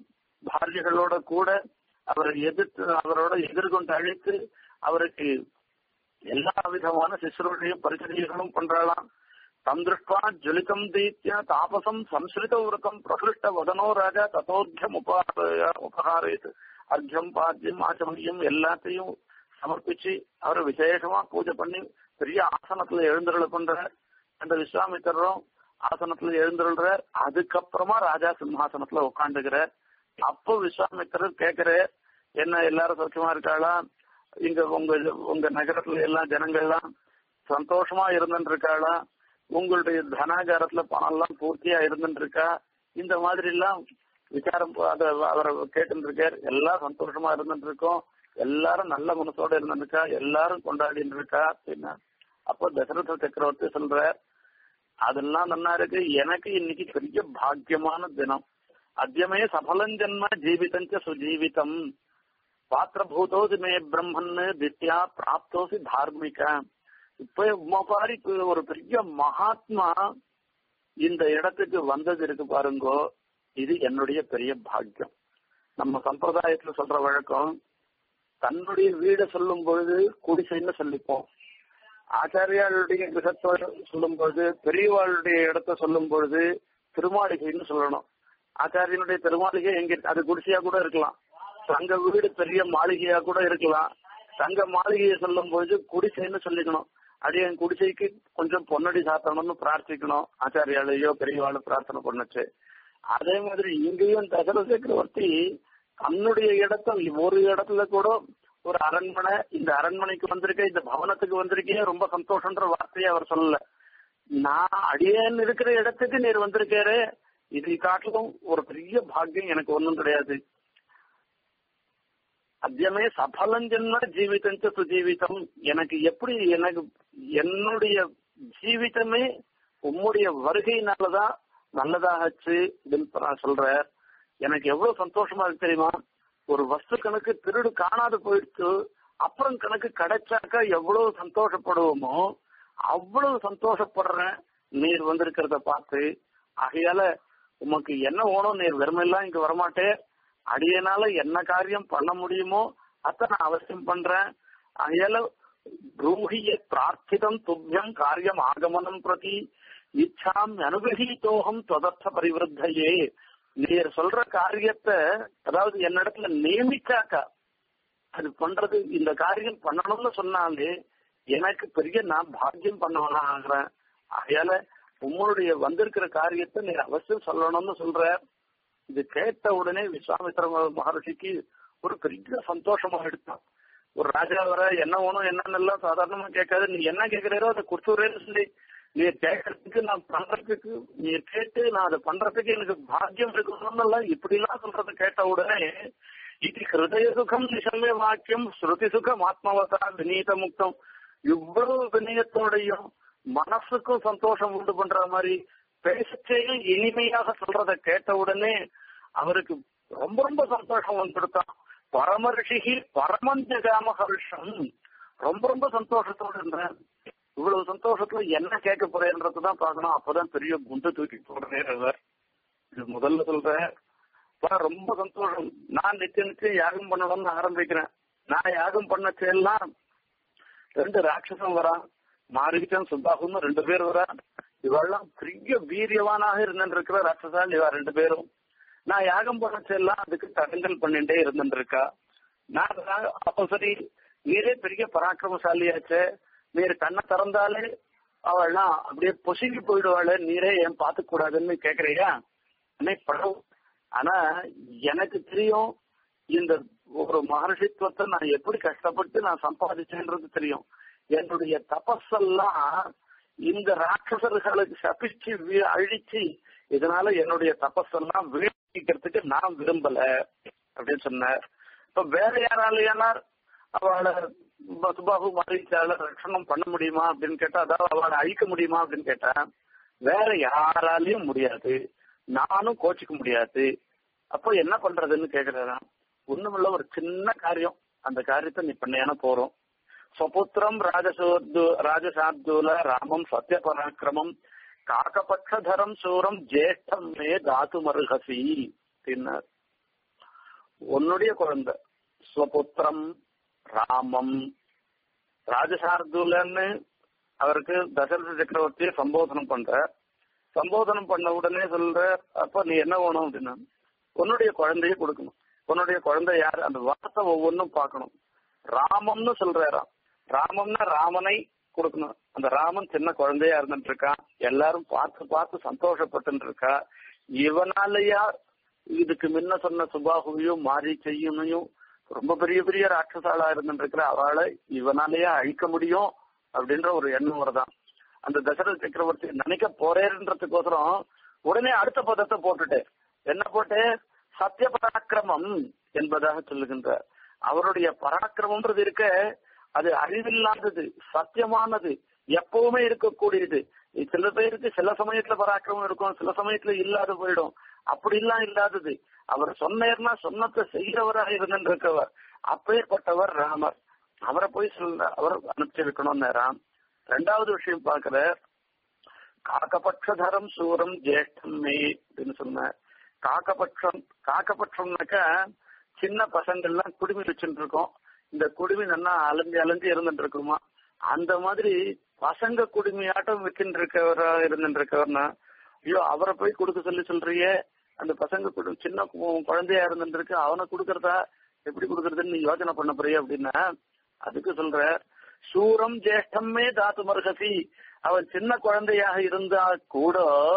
பாரதிகளோட கூட அவரை எதிர்த்து அவரோட எதிர்கொண்டு அழைத்து அவருக்கு எல்லா விதமான சிசுருடையும் பரிசீலனும் பண்றாளாம் தம் திருஷ்டுவா ஜலிதம் தீத்திய தாபசம் சம்ஸ்கிருத விரதம் பிரகிருஷ்ட வதனோ ராஜா ததோர்கியம் உபகார உபகாரேத் அர்க்கியம் பாத்தியம் ஆச்சமணியம் எல்லாத்தையும் சமர்ப்பிச்சு அவரை விசேஷமா பூஜை பண்ணி பெரிய ஆசனத்துல எழுந்தருள பண்ற அந்த விஸ்வாமித்தரும் ஆசனத்துல எழுந்தருள்றார் அதுக்கப்புறமா ராஜா சிம்ஹாசனத்துல உட்காந்துக்கிறார் அப்போ விஸ்வாமித்திரர் கேக்குறார் என்ன எல்லாரும் சௌக்கியமா இருக்காளா இங்க உங்க உங்க நகரத்துல எல்லாம் ஜனங்கள்லாம் சந்தோஷமா இருந்துட்டு இருக்காளா உங்களுடைய தனாகாரத்துல பணம் எல்லாம் பூர்த்தியா இருந்துட்டு இருக்கா இந்த மாதிரி எல்லாம் விசாரம் அத அவரை கேட்டு இருக்கார் எல்லாம் சந்தோஷமா இருந்துட்டு இருக்கோம் எல்லாரும் நல்ல மனசோட இருந்துருக்கா எல்லாரும் கொண்டாடிட்டு இருக்கா அப்படின்னா அப்போ தசரத சக்கரவர்த்தி சொல்றார் அதெல்லாம் நல்லா இருக்கு எனக்கு இன்னைக்கு பெரிய பாக்கியமான தினம் அத்தியமே சபலம் ஜன்ம ஜீவிதஞ்ச சுஜீவிதம் பாத்திரபூதோசி மே பிரம்மன் தித்யா பிராப்தோசி தார்மிக இப்ப உமாபாரி ஒரு பெரிய மகாத்மா இந்த இடத்துக்கு வந்தது இருக்கு பாருங்கோ இது என்னுடைய பெரிய பாக்கியம் நம்ம சம்பிரதாயத்துல சொல்ற வழக்கம் தன்னுடைய வீட சொல்லும் பொழுது குடிசைன்னு சொல்லிப்போம் ஆச்சாரியாளுடைய கிரகத்தை சொல்லும் பொழுது பெரியவாளுடைய இடத்த சொல்லும் பொழுது திருமாளிகைன்னு சொல்லணும் ஆச்சாரியனுடைய திருமாளிகை எங்க அது குடிசையா கூட இருக்கலாம் தங்க வீடு பெரிய மாளிகையா கூட இருக்கலாம் தங்க மாளிகையை சொல்லும் பொழுது குடிசைன்னு சொல்லிக்கணும் அப்படியே என் குடிசைக்கு கொஞ்சம் பொன்னடி சாத்தணும்னு பிரார்த்திக்கணும் ஆச்சாரியாலையோ பெரியவாளோ பிரார்த்தனை பண்ணுச்சு அதே மாதிரி இங்கேயும் தசர சக்கரவர்த்தி தன்னுடைய இடத்த ஒரு இடத்துல கூட ஒரு அரண்மனை இந்த அரண்மனைக்கு வந்திருக்க இந்த பவனத்துக்கு வந்திருக்கே ரொம்ப சந்தோஷன்ற வார்த்தையை அவர் சொல்லல நான் அடியேன் இருக்கிற இடத்துக்கு நீர் வந்திருக்காரு இதை காட்டிலும் ஒரு பெரிய பாக்கியம் எனக்கு ஒன்றும் கிடையாது அத்தியமே சபலம் ஜென்ம ஜீவிதஞ்ச சுஜீவிதம் எனக்கு எப்படி எனக்கு என்னுடைய ஜீவிதமே உம்முடைய வருகையினாலதான் நல்லதாகச்சு அப்படின்னு நான் சொல்றேன் எனக்கு எவ்வளவு சந்தோஷமா இருக்கு தெரியுமா ஒரு வஸ்து கணக்கு திருடு காணாது போயிடுச்சு அப்புறம் கணக்கு கிடைச்சாக்கா எவ்வளவு சந்தோஷப்படுவோமோ அவ்வளவு சந்தோஷப்படுறேன் நீர் வந்திருக்கிறத பார்த்து ஆகையால உமக்கு என்ன ஓணும் நீர் வெறுமையெல்லாம் இங்க வரமாட்டே அடியனால என்ன காரியம் பண்ண முடியுமோ அத நான் அவசியம் பண்றேன் ஆகையால ப்ரூஹிய பிரார்த்திதம் துப்பியம் காரியம் ஆகமனம் பிரதி இச்சாம் அனுகிரகீதோகம் தொதர்த்த பரிவிருத்தையே நீர் சொல்ற காரியத்தை அதாவது என்னிடத்துல நியமிச்சாக்கா அது பண்றது இந்த காரியம் பண்ணணும்னு சொன்னாலே எனக்கு பெரிய நான் பாக்கியம் பண்ணவனா ஆகிறேன் ஆகையால உங்களுடைய வந்திருக்கிற காரியத்தை நீர் அவசியம் சொல்லணும்னு சொல்ற இது கேட்ட உடனே விஸ்வாமித்திர மகர்ஷிக்கு ஒரு பெரிய சந்தோஷமா எடுத்தான் ஒரு ராஜா வர என்ன வேணும் என்னன்னு எல்லாம் சாதாரணமா கேட்காது நீ என்ன கேட்கிறீரோ அதை கொடுத்துறேன்னு சொல்லி நீ கேட்கறதுக்கு நான் பண்றதுக்கு நீ கேட்டு நான் அதை பண்றதுக்கு எனக்கு பாக்கியம் இருக்கணும்னு இப்படி எல்லாம் சொல்றதை கேட்ட உடனே இது ஹிருதய சுகம் நிசம்ய வாக்கியம் ஸ்ருதி சுகம் ஆத்மவதா வினீத முக்தம் இவ்வளவு வினயத்தோடையும் மனசுக்கும் சந்தோஷம் உண்டு பண்ற மாதிரி பேசச்சேயும் இனிமையாக சொல்றதை கேட்ட உடனே அவருக்கு ரொம்ப ரொம்ப சந்தோஷம் வந்துடுத்தான் பரமரிஷி பரமஞ்சகாம ஹர்ஷம் ரொம்ப ரொம்ப சந்தோஷத்தோடு இருந்தேன் இவ்வளவு சந்தோஷத்துல என்ன கேட்க போறேன்றதுதான் பார்க்கணும் அப்பதான் பெரிய குண்டு தூக்கி போடுறேன் அவர் இது முதல்ல சொல்றேன் ரொம்ப சந்தோஷம் நான் நிச்சயம் நிச்சயம் யாகம் பண்ணணும்னு ஆரம்பிக்கிறேன் நான் யாகம் பண்ணச்செல்லாம் ரெண்டு ராட்சசம் வரான் மாரிச்சன் சுத்தாகுன்னு ரெண்டு பேர் வரா இவெல்லாம் பெரிய வீரியவானாக இருந்துருக்கிற ராட்சசால் இவ ரெண்டு பேரும் நான் யாகம் பண்ணச்செல்லாம் அதுக்கு தடங்கல் பண்ணிட்டே இருந்துருக்கா நான் அப்ப சரி நீரே பெரிய பராக்கிரமசாலியாச்சே நீர் கண்ணை திறந்தாலே அவள்லாம் அப்படியே பொசுங்கி போயிடுவாள் நீரே ஏன் பார்த்து கூடாதுன்னு கேக்குறியா படம் ஆனா எனக்கு தெரியும் இந்த ஒரு மகர்ஷித்துவத்தை நான் எப்படி கஷ்டப்பட்டு நான் சம்பாதிச்சேன்றது தெரியும் என்னுடைய தபஸெல்லாம் இந்த ராட்சசர்களுக்கு சபிச்சு அழிச்சு இதனால என்னுடைய தபஸெல்லாம் வீழ்த்திக்கிறதுக்கு நான் விரும்பல அப்படின்னு சொன்னார் இப்ப வேற யாராலையானார் அவளை சுபாபு மாறிச்சால ரட்சணம் பண்ண முடியுமா அப்படின்னு கேட்டா அதாவது அவளை அழிக்க முடியுமா அப்படின்னு கேட்டா வேற யாராலையும் முடியாது நானும் கோச்சிக்க முடியாது அப்போ என்ன பண்றதுன்னு கேக்குறாராம் ஒண்ணுமில்ல ஒரு சின்ன காரியம் அந்த காரியத்தை நீ பண்ணையான போறோம் ஸ்வபுத்திரம் ராஜசூர்து ராஜசார்தூல ராமம் சத்திய பராக்கிரமம் காக்கபட்சதரம் சூரம் ஜேஷ்டம் மே தாத்து மருகசி அப்படின்னார் உன்னுடைய குழந்தை ஸ்வபுத்திரம் ராமம் ராஜசார்துலன்னு அவருக்கு தசரத சக்கரவர்த்தியை சம்போதனம் பண்ற சம்போதனம் பண்ண உடனே சொல்ற அப்ப நீ என்ன வேணும் அப்படின்னா உன்னுடைய குழந்தைய கொடுக்கணும் உன்னுடைய குழந்தை யார் அந்த வார்த்தை ஒவ்வொன்றும் பார்க்கணும் ராமம்னு சொல்றாராம் ராமம்னா ராமனை கொடுக்கணும் அந்த ராமன் சின்ன குழந்தையா இருந்துட்டு இருக்கான் எல்லாரும் பார்த்து பார்த்து சந்தோஷப்பட்டு இருக்கா இவனாலயா இதுக்கு முன்ன சொன்ன சுபாகுவையும் மாறி செய்யணையும் ரொம்ப பெரிய பெரிய ராட்சசாலா இருந்துட்டு இருக்கிற அவளை இவனாலேயே அழிக்க முடியும் அப்படின்ற ஒரு எண்ணம் வருதான் அந்த தசரத சக்கரவர்த்தி நினைக்க போறேன்றதுக்கோசரம் உடனே அடுத்த பதத்தை போட்டுட்டு என்ன போட்டு சத்திய பராக்கிரமம் என்பதாக சொல்லுகின்ற அவருடைய பராக்கிரமம்ன்றது இருக்க அது அறிவில்லாதது சத்தியமானது எப்பவுமே இருக்கக்கூடியது சில பேருக்கு சில சமயத்துல பராக்கிரமம் இருக்கும் சில சமயத்துல இல்லாத போயிடும் அப்படிலாம் இல்லாதது அவர் சொன்னேர்னா சொன்னத்தை செய்கிறவராக இருந்திருக்கவர் அப்பேற்பட்டவர் ராமர் அவரை போய் சொல்ல அவர் அனுப்பிச்சு வைக்கணும் நேரம் ரெண்டாவது விஷயம் பாக்குற காக்கபட்சதரம் சூரம் ஜேஷ்டம் மே அப்படின்னு சொன்ன காக்கபட்சம் காக்கபட்சம்னாக்கா சின்ன பசங்கள்லாம் குடுமி வச்சுட்டு இருக்கோம் இந்த குடுமி நல்லா அலைஞ்சு அலைஞ்சு இருந்துட்டு இருக்குமா அந்த மாதிரி பசங்க குடுமையாட்டம் வைக்கின்ற இருக்கவரா இருந்துட்டு இருக்கவர்னா ஐயோ அவரை போய் கொடுக்க சொல்லி சொல்றியே அந்த பசங்க குடு சின்ன குழந்தையா இருந்துட்டு இருக்கு அவனை கொடுக்கறதா எப்படி கொடுக்கறதுன்னு நீ யோசனை பண்ண போறிய அப்படின்னா அதுக்கு சொல்ற சூரம் ஜேஷ்டமே தாத்து மருகசி அவன் சின்ன குழந்தையாக இருந்தா கூட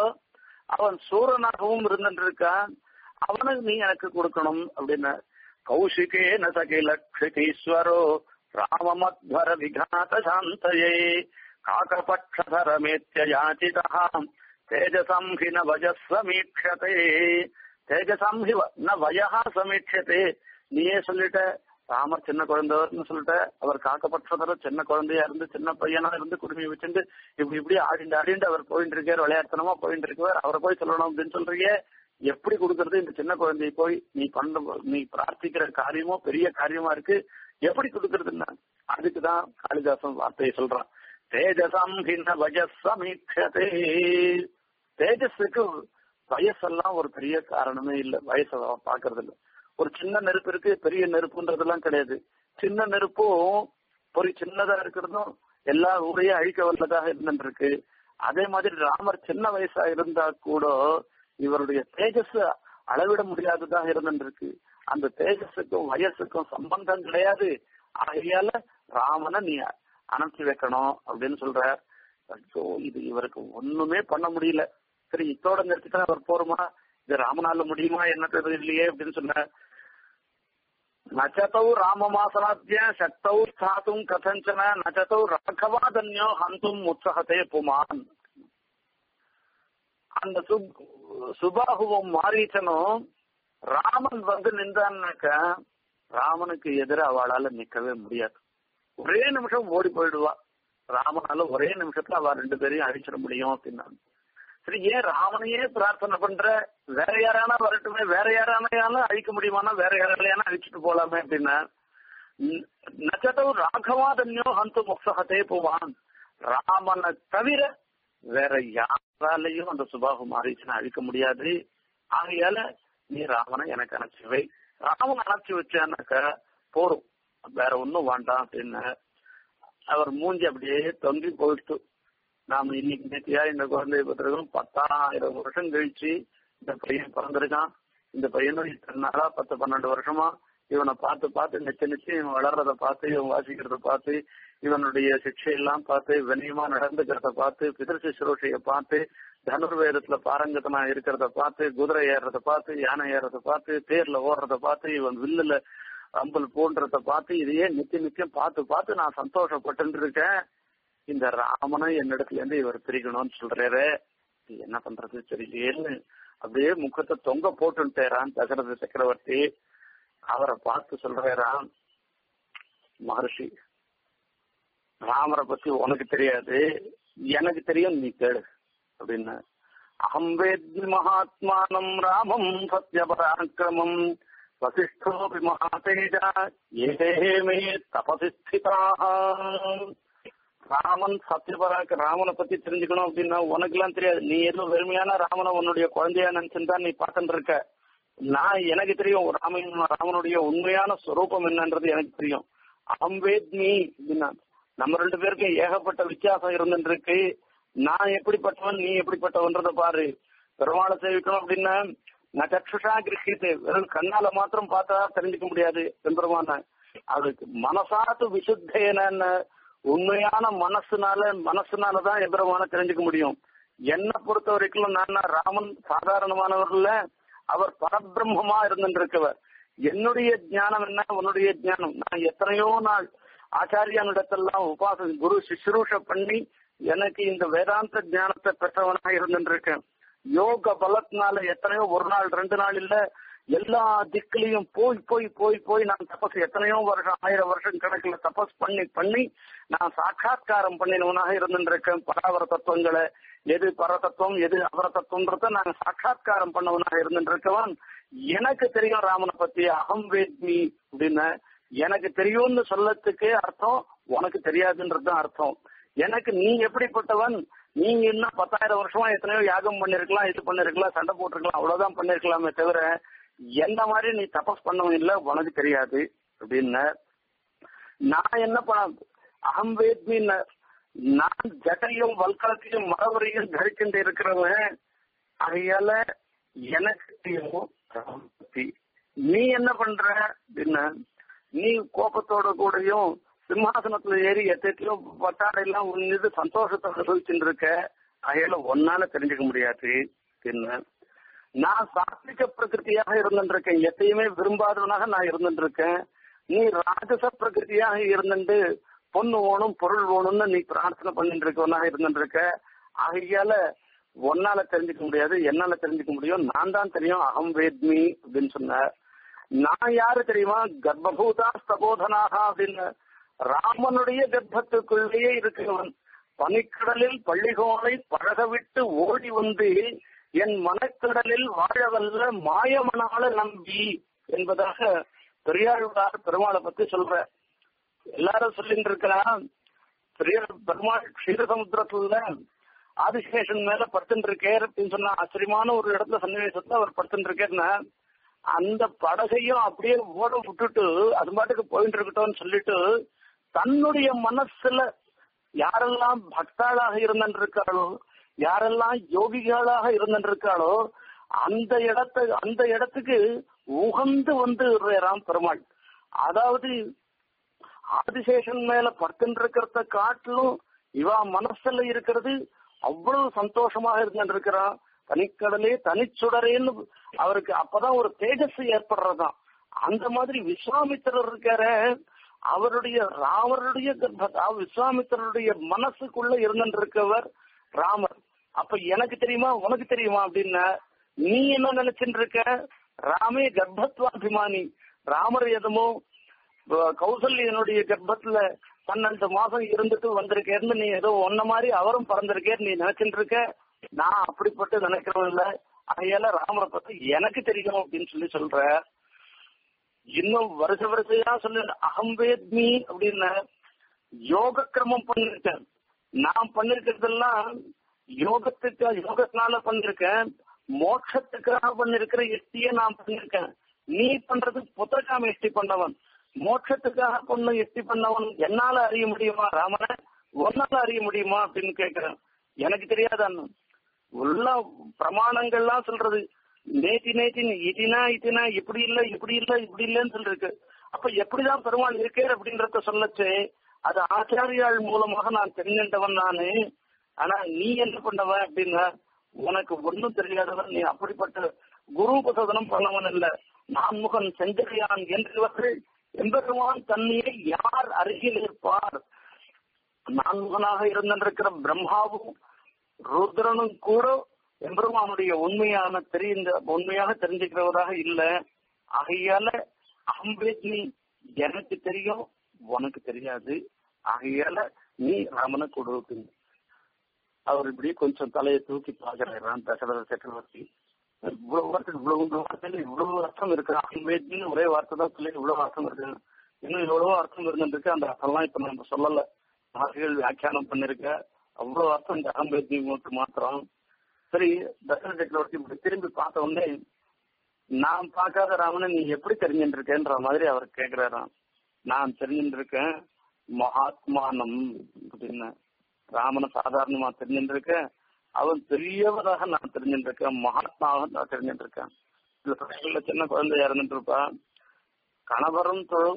அவன் சூரனாகவும் இருந்துட்டு இருக்கான் அவனுக்கு நீ எனக்கு கொடுக்கணும் அப்படின்னு கௌஷிகே நசகிலக்ஷகீஸ்வரோ ராமமத்வர விகாத சாந்தயே காகபட்சரமேத்ய யாச்சிதாம் தேஜசம் ஹி ந வஜஸ் சமீட்சதே தேஜசம் ஹி ந வயஹா சமீட்சதே நீயே சொல்லிட்ட ராமர் சின்ன குழந்தைன்னு சொல்லிட்ட அவர் காக்கப்பட்டதர சின்ன குழந்தையா இருந்து சின்ன பையனா இருந்து குடுமையை வச்சுட்டு இப்படி இப்படி ஆடிண்டு ஆடிண்டு அவர் போயிட்டு இருக்கார் விளையாட்டுத்தனமா போயிட்டு இருக்கவர் அவரை போய் சொல்லணும் அப்படின்னு சொல்றீங்க எப்படி கொடுக்கறது இந்த சின்ன குழந்தைய போய் நீ பண்ண நீ பிரார்த்திக்கிற காரியமோ பெரிய காரியமா இருக்கு எப்படி கொடுக்கறதுன்னா அதுக்குதான் காளிதாசன் வார்த்தையை சொல்றான் தேஜசம் ஹின்ன வயஸ் சமீட்சதே தேஜஸுக்கு வயசெல்லாம் ஒரு பெரிய காரணமே இல்ல வயசை பாக்குறது இல்ல ஒரு சின்ன நெருப்பு இருக்கு பெரிய நெருப்புன்றதெல்லாம் கிடையாது சின்ன நெருப்பும் ஒரு சின்னதா இருக்கிறதும் எல்லா ஊரையும் அழிக்க வல்லதாக இருந்துட்டு இருக்கு அதே மாதிரி ராமர் சின்ன வயசா இருந்தா கூட இவருடைய தேஜஸ் அளவிட முடியாததாக இருந்துட்டு இருக்கு அந்த தேஜஸுக்கும் வயசுக்கும் சம்பந்தம் கிடையாது ஆகையால ராமனை நீ அனுப்பிச்சு வைக்கணும் அப்படின்னு சொல்ற இது இவருக்கு ஒண்ணுமே பண்ண முடியல சரி இத்தோட நிறுத்திட்டா அவர் போருமா இது ராமனால முடியுமா என்ன இல்லையே அப்படின்னு சொன்ன நச்சதௌ ராமமாசனாத்திய சக்தௌ ஸ்தாத்தும் கதஞ்சன நச்சதௌ ராகவாதன்யோ ஹந்தும் உற்சகத்தே புமான் அந்த சுபாகுவம் மாரீச்சனும் ராமன் வந்து நின்றான்னாக்க ராமனுக்கு எதிர அவளால நிக்கவே முடியாது ஒரே நிமிஷம் ஓடி போயிடுவா ராமனால ஒரே நிமிஷத்துல அவ ரெண்டு பேரையும் அழிச்சிட முடியும் அப்படின்னா சரி ஏன் ராமனையே பிரார்த்தனை பண்ற வேற யாரானா வரட்டுமே வேற யாரானாலும் அழிக்க முடியுமானா வேற யாராலையான அழிச்சிட்டு போலாமே அப்படின்னா நச்சதவு ராகவாதன்யோ ஹந்து முக்சகத்தே போவான் ராமனை தவிர வேற யாராலையும் அந்த சுபாகு மாறிச்சுன்னா அழிக்க முடியாது ஆகையால நீ ராமனை எனக்கு அனுப்பிச்சு வை ராமன் அனுப்பிச்சு வச்சானாக்க போரும் வேற ஒன்னும் வேண்டாம் அப்படின்னு அவர் மூஞ்சி அப்படியே தொங்கி போயிட்டு நாம இன்னைக்கு நேத்தியா இந்த குழந்தைய பத்திரிக்கோம் பத்தாயிரம் வருஷம் கழிச்சு இந்த பையன் பிறந்திருக்கான் இந்த பையனும் இத்தனை நாளா பத்து பன்னெண்டு வருஷமா இவனை பார்த்து பார்த்து நிச்சய நிச்சயம் இவன் வளர்றத பார்த்து இவன் வாசிக்கிறத பார்த்து இவனுடைய சிக்ஷையெல்லாம் பார்த்து வினயமா நடந்துக்கிறத பார்த்து பிதர் சுரோஷைய பார்த்து தனுர்வேதத்துல பாரங்கத்தனா இருக்கிறத பார்த்து குதிரை ஏறுறத பார்த்து யானை ஏறத பார்த்து தேர்ல ஓடுறத பார்த்து இவன் வில்லுல அம்பல் போன்றத பார்த்து இதையே நித்திய நித்தியம் பார்த்து பார்த்து நான் சந்தோஷப்பட்டு இருக்கேன் இந்த ராமனை என்னிடத்துல இருந்து இவர் பிரிக்கணும்னு சொல்றாரு என்ன பண்றது தெரியலையேன்னு அப்படியே முகத்தை தொங்க போட்டுட்டேரான் தசரத சக்கரவர்த்தி அவரை பார்த்து சொல்றாராம் மகர்ஷி ராமரை பத்தி உனக்கு தெரியாது எனக்கு தெரியும் நீ கேளு அப்படின்னு அகம் வேத்மி மகாத்மானம் ராமம் சத்யபராக்கிரமம் வசிஷ்டோபி மகாதேஜா ஏதே மே தபசி ராமன் சத்யபராக்க ராமனை பத்தி தெரிஞ்சுக்கணும் அப்படின்னா உனக்கு எல்லாம் தெரியாது நீ ஏதோ வெறுமையான ராமனை உன்னுடைய குழந்தையா நினைச்சுதான் நீ பார்த்துட்டு இருக்க நான் எனக்கு தெரியும் ராமன் ராமனுடைய உண்மையான ஸ்வரூபம் என்னன்றது எனக்கு தெரியும் அகம் வேத்மி அப்படின்னா நம்ம ரெண்டு பேருக்கும் ஏகப்பட்ட வித்தியாசம் இருந்துருக்கு நான் எப்படிப்பட்டவன் நீ எப்படிப்பட்டவன்றத பாரு பெருமாளை சேவிக்கணும் அப்படின்னா நான் சக்ஷுஷா கிரகித்து வெறும் கண்ணால மாத்திரம் பார்த்தா தெரிஞ்சுக்க முடியாது பெருமான அதுக்கு மனசாத்து விசுத்தேன உண்மையான மனசுனால மனசுனாலதான் எம்பெருமான தெரிஞ்சுக்க முடியும் என்னை பொறுத்த வரைக்கும் நான் ராமன் சாதாரணமானவர்ல அவர் பரபிரம்மமா இருந்துருக்கவர் என்னுடைய ஞானம் என்ன உன்னுடைய ஞானம் நான் எத்தனையோ நாள் ஆச்சாரியானிடத்தெல்லாம் உபாச குரு சுஷ்ரூஷ பண்ணி எனக்கு இந்த வேதாந்த ஞானத்தை பெற்றவனாக இருந்துருக்கேன் யோக பலத்தினால எத்தனையோ ஒரு நாள் ரெண்டு நாள் இல்ல எல்லா திக்கிலையும் போய் போய் போய் போய் நான் தபஸ் எத்தனையோ வருஷம் ஆயிரம் வருஷம் கணக்குல தபஸ் பண்ணி பண்ணி நான் சாட்சா்காரம் பண்ணினவனாக இருந்துருக்கேன் பராவர தத்துவங்களை எது பரதத்துவம் எது அபர தத்துவம்ன்றத நான் சாட்சா்காரம் பண்ணவனாக இருந்துருக்கவன் எனக்கு தெரியும் ராமனை பத்தி அகம் வேத்மி அப்படின்னு எனக்கு தெரியும்னு சொல்லத்துக்கு அர்த்தம் உனக்கு தெரியாதுன்றது அர்த்தம் எனக்கு நீ எப்படிப்பட்டவன் நீங்க இன்னும் பத்தாயிரம் வருஷமா எத்தனையோ யாகம் பண்ணிருக்கலாம் இது பண்ணிருக்கலாம் சண்டை போட்டிருக்கலாம் அவ்வளவுதான் பண்ணிருக்கலாமே தவிர என்ன மாதிரி நீ தபஸ் பண்ணவும் இல்ல உனக்கு தெரியாது அப்படின்னு நான் என்ன பண்ண அகம் வேத்மி நான் ஜட்டையும் வல்கலத்தையும் மரவரையும் தரிச்சுட்டு இருக்கிறவன் அதையால எனக்கு தெரியும் நீ என்ன பண்ற அப்படின்னா நீ கோபத்தோட கூடயும் சிம்மாசனத்துல ஏறி எத்தையும் பட்டாடையெல்லாம் உன்னிது சந்தோஷத்தை அனுபவிச்சுட்டு இருக்க அதையால ஒன்னால தெரிஞ்சுக்க முடியாது என்ன நான் சாத்விக பிரகிருத்தியாக இருந்துருக்கேன் எத்தையுமே விரும்பாதவனாக நான் இருந்துருக்கேன் நீ ராஜச பிரகிருத்தியாக இருந்துட்டு பொண்ணு ஓணும் பொருள் ஓணும்னு நீ பிரார்த்தனை பண்ணிட்டு இருக்கவனாக இருந்துருக்க ஆகையால ஒன்னால தெரிஞ்சுக்க முடியாது என்னால தெரிஞ்சுக்க முடியும் நான் தான் தெரியும் அகம் வேத்மி அப்படின்னு சொன்ன நான் யாரு தெரியுமா கர்ப்பபூதா ஸ்தபோதனாக அப்படின்னு ராமனுடைய கர்ப்பத்துக்குள்ளேயே இருக்கிறவன் பனிக்கடலில் பள்ளிகோலை பழகவிட்டு ஓடி வந்து என் மனக்கடலில் வாழவல்ல மாயமனால நம்பி என்பதாக பெரியாழ்வார் பெருமாளை பத்தி சொல்ற எல்லாரும் சொல்லிட்டு இருக்கிறான் பெரிய பெருமாள் க்ஷீரசமுத்திரத்துல ஆதிசேஷன் மேல படுத்துட்டு இருக்கேர் அப்படின்னு சொன்னா ஆச்சரியமான ஒரு இடத்துல சன்னிவேசத்துல அவர் படுத்துட்டு இருக்கேன்னா அந்த படகையும் அப்படியே ஓட விட்டுட்டு அது பாட்டுக்கு போயிட்டு இருக்கட்டும்னு சொல்லிட்டு தன்னுடைய மனசுல யாரெல்லாம் பக்தாளாக இருந்திருக்காளோ யாரெல்லாம் யோகிகளாக இருந்திருக்காளோ அந்த இடத்த அந்த இடத்துக்கு உகந்து வந்து ராம் பெருமாள் அதாவது ஆதிசேஷன் மேல படுத்துட்டு இருக்கிறத காட்டிலும் இவா மனசுல இருக்கிறது அவ்வளவு சந்தோஷமாக இருந்திருக்கிறான் தனிக்கடலே தனிச்சுடரேன்னு அவருக்கு அப்பதான் ஒரு தேஜஸ் ஏற்படுறதாம் அந்த மாதிரி விஸ்வாமித்திரர் இருக்கார அவருடைய ராமருடைய கர்ப்ப விஸ்வாமித்திரருடைய மனசுக்குள்ள இருந்திருக்கவர் ராமர் அப்ப எனக்கு தெரியுமா உனக்கு தெரியுமா அப்படின்னா நீ என்ன நினைச்சுட்டு இருக்க ராமே கர்ப்பத்வாபிமானி ராமர் எதமோ கௌசல்யனுடைய கர்ப்பத்துல பன்னெண்டு மாசம் இருந்துட்டு வந்திருக்கேன்னு நீ ஏதோ ஒன்ன மாதிரி அவரும் பறந்திருக்கேன்னு நீ நினைச்சுட்டு இருக்க நான் அப்படிப்பட்டு நினைக்கிறவன் இல்ல அதையால ராமரை பத்தி எனக்கு தெரியும் அப்படின்னு சொல்லி சொல்ற இன்னும் வருஷ வரிசையா சொல்ல அகம்பேத்மி அப்படின்னு யோக கிரமம் பண்ணிருக்கேன் நான் பண்ணிருக்கிறதெல்லாம் யோகத்துக்கு யோகத்தினால பண்ணிருக்கேன் மோட்சத்துக்காக பண்ணிருக்கிற எஷ்டிய நான் பண்ணிருக்கேன் நீ பண்றது புத்தகாம எஷ்டி பண்ணவன் மோட்சத்துக்காக பொண்ணு எஷ்டி பண்ணவன் என்னால அறிய முடியுமா ராமன ஒன்னால அறிய முடியுமா அப்படின்னு கேக்குறேன் எனக்கு தெரியாதான்னு உள்ள பிரமாணங்கள்லாம் சொல்றது நேத்தி நேத்தி இதினா இதினா இப்படி இல்ல இப்படி இல்ல இப்படி இல்லன்னு சொல்லிருக்கு அப்ப எப்படிதான் பெருமாள் இருக்கே அப்படின்றத சொல்லச்சு அது ஆச்சாரியாள் மூலமாக நான் தெரிஞ்சின்றவன் நானு ஆனா நீ என்ன பண்ணவன் அப்படின்னா உனக்கு ஒன்னும் தெரியாதவன் நீ அப்படிப்பட்ட குரு உபசோதனம் பண்ணவன் இல்ல நான்முகன் செஞ்சகையான் என்றவர்கள் எம்பெருமான் தன்மையை யார் அருகில் இருப்பார் நான்முகனாக இருந்திருக்கிற பிரம்மாவும் ருத்ரனும் கூட எம்பெருமானுடைய உண்மையான தெரிந்த உண்மையாக தெரிஞ்சுக்கிறவராக இல்ல ஆகையால அம்பேத்னி எனக்கு தெரியும் உனக்கு தெரியாது ஆகையால நீ ராமனை கொடுத்து அவர் இப்படி கொஞ்சம் தலையை தூக்கி பாக்குறான் தசரத சக்கரவர்த்தி இவ்வளவு வார்த்தை இவ்வளவு வார்த்தையில இவ்வளவு அர்த்தம் இருக்கு அம்பேத்னு ஒரே வார்த்தை தான் சொல்லி இவ்வளவு அர்த்தம் இருக்கு இன்னும் எவ்வளவோ அர்த்தம் இருந்துருக்கு அந்த அர்த்தம்லாம் இப்ப நம்ம சொல்லல மகர்கள் வியாக்கியானம் பண்ணிருக்க அவ்வளவு அர்த்தம் இந்த அகம்பேத்னி மட்டும் மாத்திரம் சரி தசரத சக்கரவர்த்தி இப்படி திரும்பி பார்த்த உடனே நான் பார்க்காத ராமனை நீ எப்படி தெரிஞ்சுட்டு இருக்கேன்ற மாதிரி அவர் கேக்குறாராம் நான் தெரிஞ்சுட்டு இருக்கேன் மகாத்மானம் அப்படின்னு ராமனை சாதாரணமா தெரிஞ்சுருக்க அவன் பெரியவராக நான் தெரிஞ்சுருக்கேன் மகாத்மாவாக நான் தெரிஞ்சுருக்கேன் இந்த கடைகள்ல சின்ன குழந்தையா இருந்துட்டு இருப்பா கணவரும் தொழும்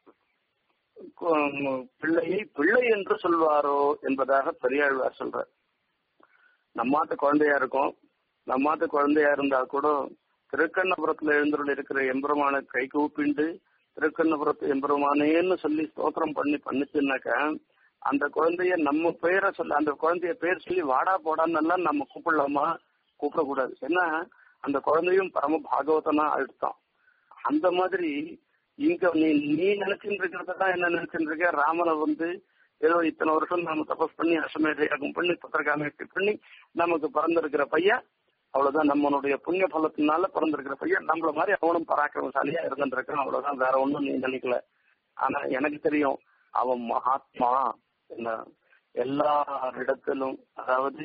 பிள்ளையை பிள்ளை என்று சொல்வாரோ என்பதாக பெரியாழ்வார் சொல்றார் நம்மாட்டு குழந்தையா இருக்கும் நம்மாட்டு குழந்தையா இருந்தா கூட திருக்கண்ணபுரத்துல எழுந்துள்ள இருக்கிற எம்பெருமான கை கூப்பிண்டு திருக்கண்ணபுரத்து எம்பெருமானேன்னு சொல்லி ஸ்தோத்திரம் பண்ணி பண்ணிச்சுனாக்க அந்த குழந்தைய நம்ம பெயரை சொல்லி அந்த குழந்தைய பேர் சொல்லி வாடா போடான்னு எல்லாம் நம்ம கூப்பிடலாமா கூப்பிடக்கூடாது ஏன்னா அந்த குழந்தையும் பரம பாகவதனா அழுத்தான் அந்த மாதிரி இங்க நீ நீ நினைச்சுட்டு இருக்கிறதான் என்ன நினைச்சுட்டு இருக்க ராமனை வந்து ஏதோ இத்தனை வருஷம் நாம தபஸ் பண்ணி அசமேத யாகம் பண்ணி பத்திரகாமேற்றி பண்ணி நமக்கு பிறந்திருக்கிற பையன் அவ்வளவுதான் நம்மளுடைய புண்ணிய பலத்தினால பிறந்திருக்கிற பையன் நம்மள மாதிரி அவனும் பராக்கிரமசாலியா இருந்துருக்கான் அவ்வளவுதான் வேற ஒண்ணும் நீ நினைக்கல ஆனா எனக்கு தெரியும் அவன் மகாத்மா என்ன எல்லா இடத்திலும் அதாவது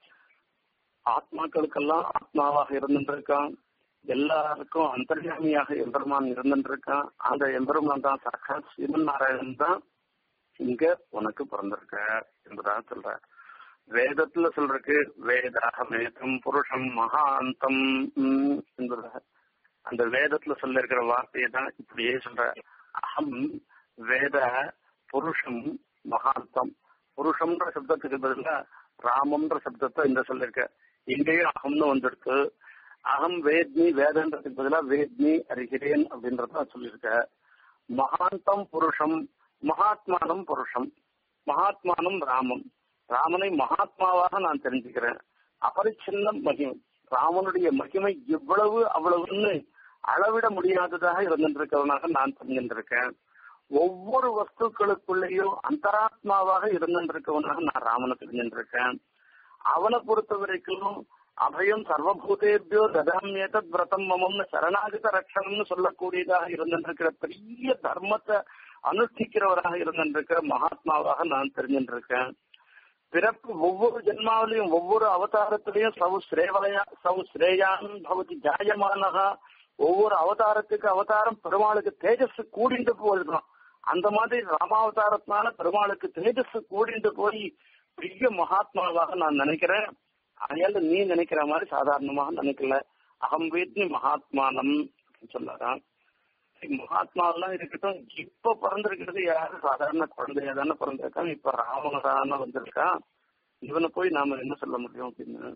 ஆத்மாக்களுக்கெல்லாம் ஆத்மாவாக இருந்துருக்கான் எல்லாருக்கும் அந்தர்யாமியாக எம்பெருமான் இருந்துருக்கான் அந்த எம்பெருமான் தான் சாட்சாத் சிவன் நாராயணன் தான் இங்க உனக்கு பிறந்திருக்க என்பதாக சொல்ற வேதத்துல சொல்றக்கு வேதாகமேதம் புருஷம் மகாந்தம் என்பதாக அந்த வேதத்துல சொல்ல இருக்கிற வார்த்தையை தான் இப்படியே சொல்ற அகம் வேத புருஷம் மகாந்தம் புருஷம்ன்ற சப்தத்துக்கு பதிலா ராமம்ன்ற சப்தத்தை இந்த சொல்லிருக்க இங்கேயும் அகம்னு வந்துடுத்து அகம் வேத்னி வேதன்றதுக்கு பதிலா வேத்னி அறிகிறேன் அப்படின்றத சொல்லியிருக்க மகாந்தம் புருஷம் மகாத்மானம் புருஷம் மகாத்மானம் ராமம் ராமனை மகாத்மாவாக நான் தெரிஞ்சுக்கிறேன் அபரிச்சின்னம் மகிமை ராமனுடைய மகிமை இவ்வளவு அவ்வளவுன்னு அளவிட முடியாததாக இருந்திருக்கிறவனாக நான் தெரிஞ்சிருக்கேன் ஒவ்வொரு வஸ்துக்களுக்குள்ளேயும் அந்தராத்மாவாக இருந்திருக்கவனாக நான் ராமனை தெரிஞ்சிருக்கேன் அவனை பொறுத்த வரைக்கும் அபயம் சர்வபூதேபியோ ததாமியதத் விரதம் மமம்னு சரணாகத ரட்சணம்னு சொல்லக்கூடியதாக இருந்திருக்கிற பெரிய தர்மத்தை அனுஷ்டிக்கிறவராக இருந்திருக்கிற மகாத்மாவாக நான் தெரிஞ்சிருக்கேன் பிறப்பு ஒவ்வொரு ஜென்மாவிலையும் ஒவ்வொரு அவதாரத்திலையும் சவு ஸ்ரேவலையா சவு ஸ்ரேயான் பவதி ஜாயமானகா ஒவ்வொரு அவதாரத்துக்கு அவதாரம் பெருமாளுக்கு தேஜஸ் கூடிண்டு போயிருக்கணும் அந்த மாதிரி ராமாவதாரத்தினால பெருமாளுக்கு தேஜஸ் கூடிண்டு போய் பெரிய மகாத்மாவாக நான் நினைக்கிறேன் அதனால நீ நினைக்கிற மாதிரி சாதாரணமாக நினைக்கல அகம் வேத்னி மகாத்மானம் அப்படின்னு சொல்லாராம் மகாத்மாவெல்லாம் இருக்கட்டும் இப்ப பிறந்திருக்கிறது யாரு சாதாரண குழந்தையா தானே பிறந்திருக்கான் இப்ப ராமனதான வந்திருக்கான் இவனை போய் நாம என்ன சொல்ல முடியும் அப்படின்னு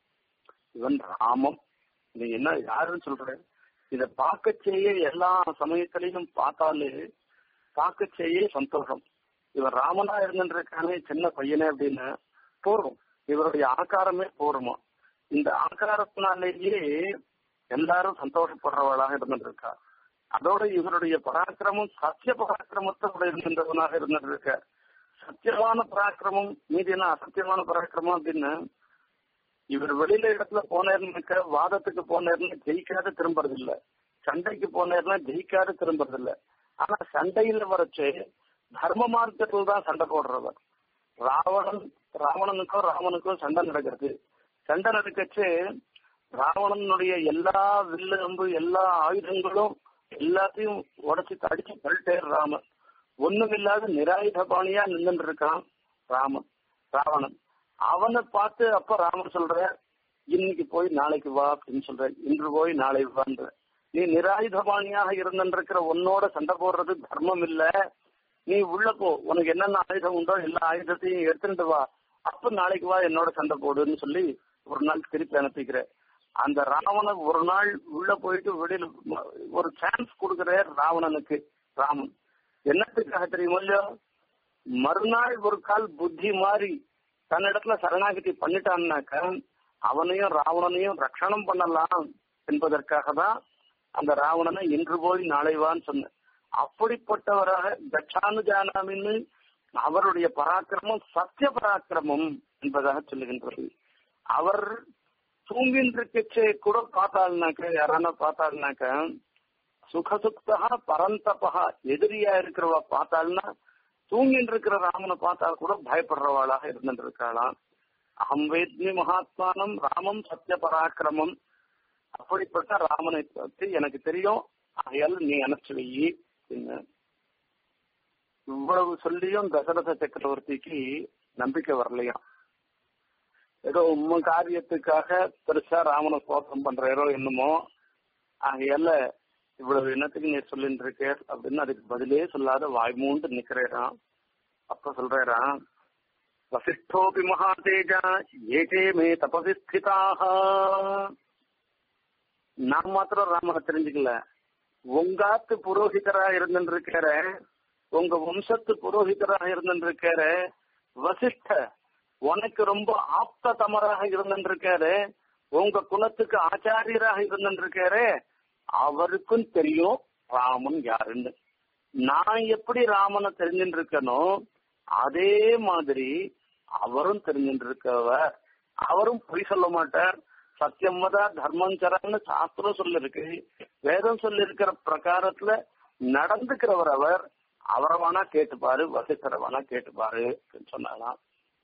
இவன் ராமம் நீ என்ன யாருன்னு சொல்ற இத பார்க்க செய்ய எல்லா சமயத்திலையும் பார்த்தாலே பார்க்க செய்ய சந்தோஷம் இவன் ராமனா இருந்துருக்கானே சின்ன பையனே அப்படின்னு போறோம் இவருடைய ஆகாரமே போருமா இந்த ஆகாரத்தினாலேயே எல்லாரும் சந்தோஷப்படுறவளாக இருந்துருக்கா அதோட இவருடைய பராக்கிரமம் சத்திய பராக்கிரமத்தோட இருக்கின்றவனாக இருந்திருக்க சத்தியமான பராக்கிரமம் மீதி என்ன அசத்தியமான பராக்கிரமம் அப்படின்னு இவர் வெளியில இடத்துல போனேர்னாக்க வாதத்துக்கு போனேர்னு ஜெயிக்காத திரும்புறது இல்ல சண்டைக்கு போனேர்னா ஜெயிக்காத திரும்புறது இல்ல ஆனா சண்டையில வரைச்சு தர்ம மார்க்கத்தில் தான் சண்டை போடுறவர் ராவணன் ராவணனுக்கும் ராமனுக்கும் சண்டை நடக்கிறது சண்டை நடக்கச்சு ராவணனுடைய எல்லா வில்லு அம்பு எல்லா ஆயுதங்களும் எல்லாத்தையும் உடச்சி தடிச்சு தள்ளிட்டேர் ராமன் ஒண்ணுமில்லாத நிராயுத பாணியா நின்று இருக்கான் ராமன் ராவணன் அவனை பார்த்து அப்ப ராமன் சொல்ற இன்னைக்கு போய் நாளைக்கு வா அப்படின்னு சொல்ற இன்று போய் நாளை வான்ற நீ நிராயுதபாணியாக இருந்திருக்கிற உன்னோட சண்டை போடுறது தர்மம் இல்ல நீ உள்ள போ உனக்கு என்னென்ன ஆயுதம் உண்டோ எல்லா ஆயுதத்தையும் எடுத்துட்டு வா அப்ப நாளைக்கு வா என்னோட சண்டை போடுன்னு சொல்லி ஒரு நாள் திருப்பி அனுப்பிக்கிற அந்த ராவணன் ஒரு நாள் உள்ள போயிட்டு வெளியில ஒரு சான்ஸ் கொடுக்கிற ராவணனுக்கு ராமன் என்னத்துக்காக தெரியுமோ இல்லையோ மறுநாள் ஒரு கால் புத்தி மாறி தன்னிடத்துல சரணாகதி பண்ணிட்டான்னாக்க அவனையும் ராவணனையும் ரட்சணம் பண்ணலாம் என்பதற்காக தான் அந்த ராவணனை இன்று போய் நாளை வான்னு சொன்ன அப்படிப்பட்டவராக தட்சானு ஜானாமின்னு அவருடைய பராக்கிரமம் சத்திய பராக்கிரமம் என்பதாக சொல்லுகின்றது அவர் தூங்கின்றிருக்கச்சே கூட பார்த்தாள்னாக்க யாரான பார்த்தாள்னாக்க சுகசுக்தா பரந்தபா எதிரியா இருக்கிறவ பார்த்தாள்னா தூங்கிட்டு இருக்கிற ராமனை பார்த்தா கூட பயப்படுறவாளாக இருந்துட்டு இருக்காளாம் அகம் வேத்மி மகாத்மானம் ராமம் சத்திய பராக்கிரமம் அப்படிப்பட்ட ராமனை பற்றி எனக்கு தெரியும் ஆகையால் நீ அனுப்பிச்சு வை என்ன இவ்வளவு சொல்லியும் தசரத சக்கரவர்த்திக்கு நம்பிக்கை வரலையாம் ஏதோ உண்மை காரியத்துக்காக பெருசா ராமனை ஸ்தோத்திரம் பண்றாரோ என்னமோ ஆகையால இவ்வளவு என்னத்துக்கு நீ சொல்லிட்டு இருக்க அப்படின்னு அதுக்கு பதிலே சொல்லாத வாய் மூண்டு நிக்கிறேராம் அப்ப சொல்றாராம் வசிஷ்டோபி மகாதேஜா ஏகே மே தபசி ஸ்திதாக நான் மாத்திரம் ராமனை தெரிஞ்சுக்கல உங்காத்து புரோகிதரா இருந்துருக்கிற உங்க வம்சத்து புரோகிதராக இருந்துருக்கிற வசிஷ்ட உனக்கு ரொம்ப ஆப்த தமராக இருந்துருக்காரு உங்க குலத்துக்கு ஆச்சாரியராக இருந்துருக்காரு அவருக்கும் தெரியும் ராமன் யாருன்னு நான் எப்படி ராமனை தெரிஞ்சுட்டு இருக்கனோ அதே மாதிரி அவரும் தெரிஞ்சுட்டு இருக்கவர் அவரும் பொய் சொல்ல மாட்டார் சத்தியமதா தர்மம் சரன்னு சாஸ்திரம் சொல்லிருக்கு வேதம் சொல்லி இருக்கிற பிரகாரத்துல நடந்துக்கிறவர் அவர் அவரை வேணா கேட்டுப்பாரு வசிஷ்டரை வேணா கேட்டுப்பாரு அப்படின்னு சொன்னாலாம்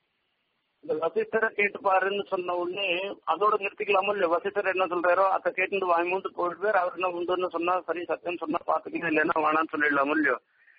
இந்த வசிஷ்டரை கேட்டுப்பாருன்னு சொன்ன உடனே அதோட நிறுத்திக்கலாமோ இல்லையா வசிஷ்டர் என்ன சொல்றாரோ அதை கேட்டு வாங்கி மூந்து போயிடுவார் அவர் என்ன உண்டுன்னு சொன்னா சரி சத்தியம் சொன்னா பாத்துக்கணும் இல்லைன்னா வேணாம்னு சொல்லிடலாமோ இல்லையோ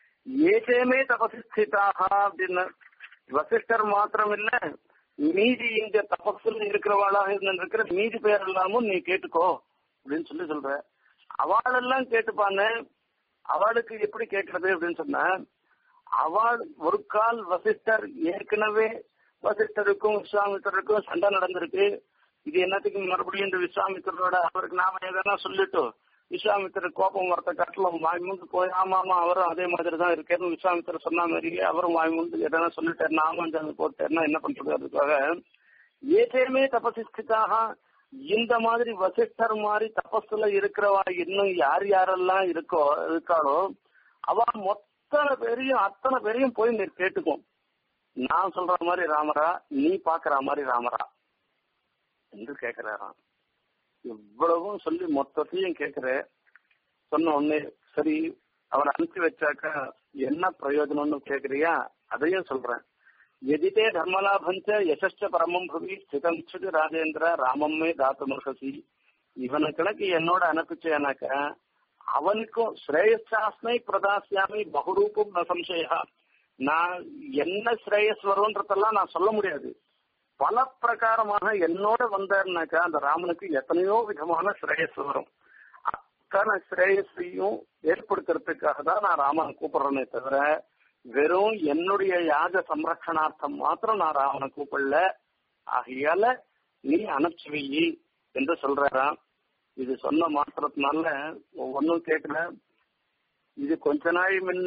ஏதேமே தபசிஸ்திதாக அப்படின்னு வசிஷ்டர் மாத்திரம் இல்ல மீதி இங்க தபசுல இருக்கிறவாளாக இருந்திருக்கிற மீதி பேர் எல்லாமும் நீ கேட்டுக்கோ அப்படின்னு சொல்லி சொல்ற அவளெல்லாம் கேட்டுப்பான்னு அவளுக்கு எப்படி கேட்கறது அப்படின்னு சொன்ன அவள் ஒரு கால் வசிஷ்டர் ஏற்கனவே வசிஷ்டருக்கும் விஸ்வாமித்தருக்கும் சண்டை நடந்திருக்கு இது என்னத்துக்கு மறுபடியும் இந்த விஸ்வாமித்தரோட அவருக்கு நாம எதனா சொல்லிட்டோம் விஸ்வாமித்திர கோபம் வரத்த கட்டலம் வாய் முந்து போய் ஆமா ஆமா அவரும் அதே மாதிரி தான் இருக்கேன்னு விஸ்வாமித்திர சொன்ன மாதிரியே அவரும் வாய் முந்து எதனா சொல்லிட்டாரு நாம அந்த போட்டேன்னா என்ன பண்றது அதுக்காக ஏதேமே தபசிஸ்திதாக இந்த மாதிரி வசிஷ்டர் மாதிரி தபஸ்ல இருக்கிறவா இன்னும் யார் யாரெல்லாம் இருக்கோ இருக்காளோ அவ மொத்தன பேரையும் அத்தனை பேரையும் போய் நீ கேட்டுக்கும் நான் சொல்ற மாதிரி ராமரா நீ பாக்குற மாதிரி ராமரா என்று கேட்கிறாராம் இவ்வளவும் சொல்லி மொத்தத்தையும் கேட்கிற சொன்ன உடனே சரி அவரை அனுப்பிச்சு வச்சாக்கா என்ன பிரயோஜனம்னு கேக்குறியா அதையும் சொல்றேன் எதிதே தர்மலாபஞ்ச யசஸ்ட பரமம் புவி ஸ்திதம் சுடு ராஜேந்திர ராமம்மே தாத்து முருகசி இவனை கணக்கு என்னோட அனுப்பிச்சேனாக்க அவனுக்கும் ஸ்ரேயசாஸ்மை பிரதாசியாமி பகுரூபம் ந சம்சயா நான் என்ன ஸ்ரேயஸ் வரும்ன்றதெல்லாம் நான் சொல்ல முடியாது பல பிரகாரமாக என்னோட வந்தாருனாக்கா அந்த ராமனுக்கு எத்தனையோ விதமான ஸ்ரேயஸ் வரும் அத்தனை ஸ்ரேயஸையும் ஏற்படுத்துறதுக்காக தான் நான் ராமனை கூப்பிடுறேனே தவிர வெறும் என்னுடைய யாக சம்ரட்சணார்த்தம் மாத்திரம் நான் ராமனை கூப்பிடல ஆகையால நீ அனுப்பிச்சு வை என்று சொல்றாராம் இது சொன்ன மாத்திரத்தினால ஒவ்வொன்றும் கேட்கல இது கொஞ்ச நாள் முன்ன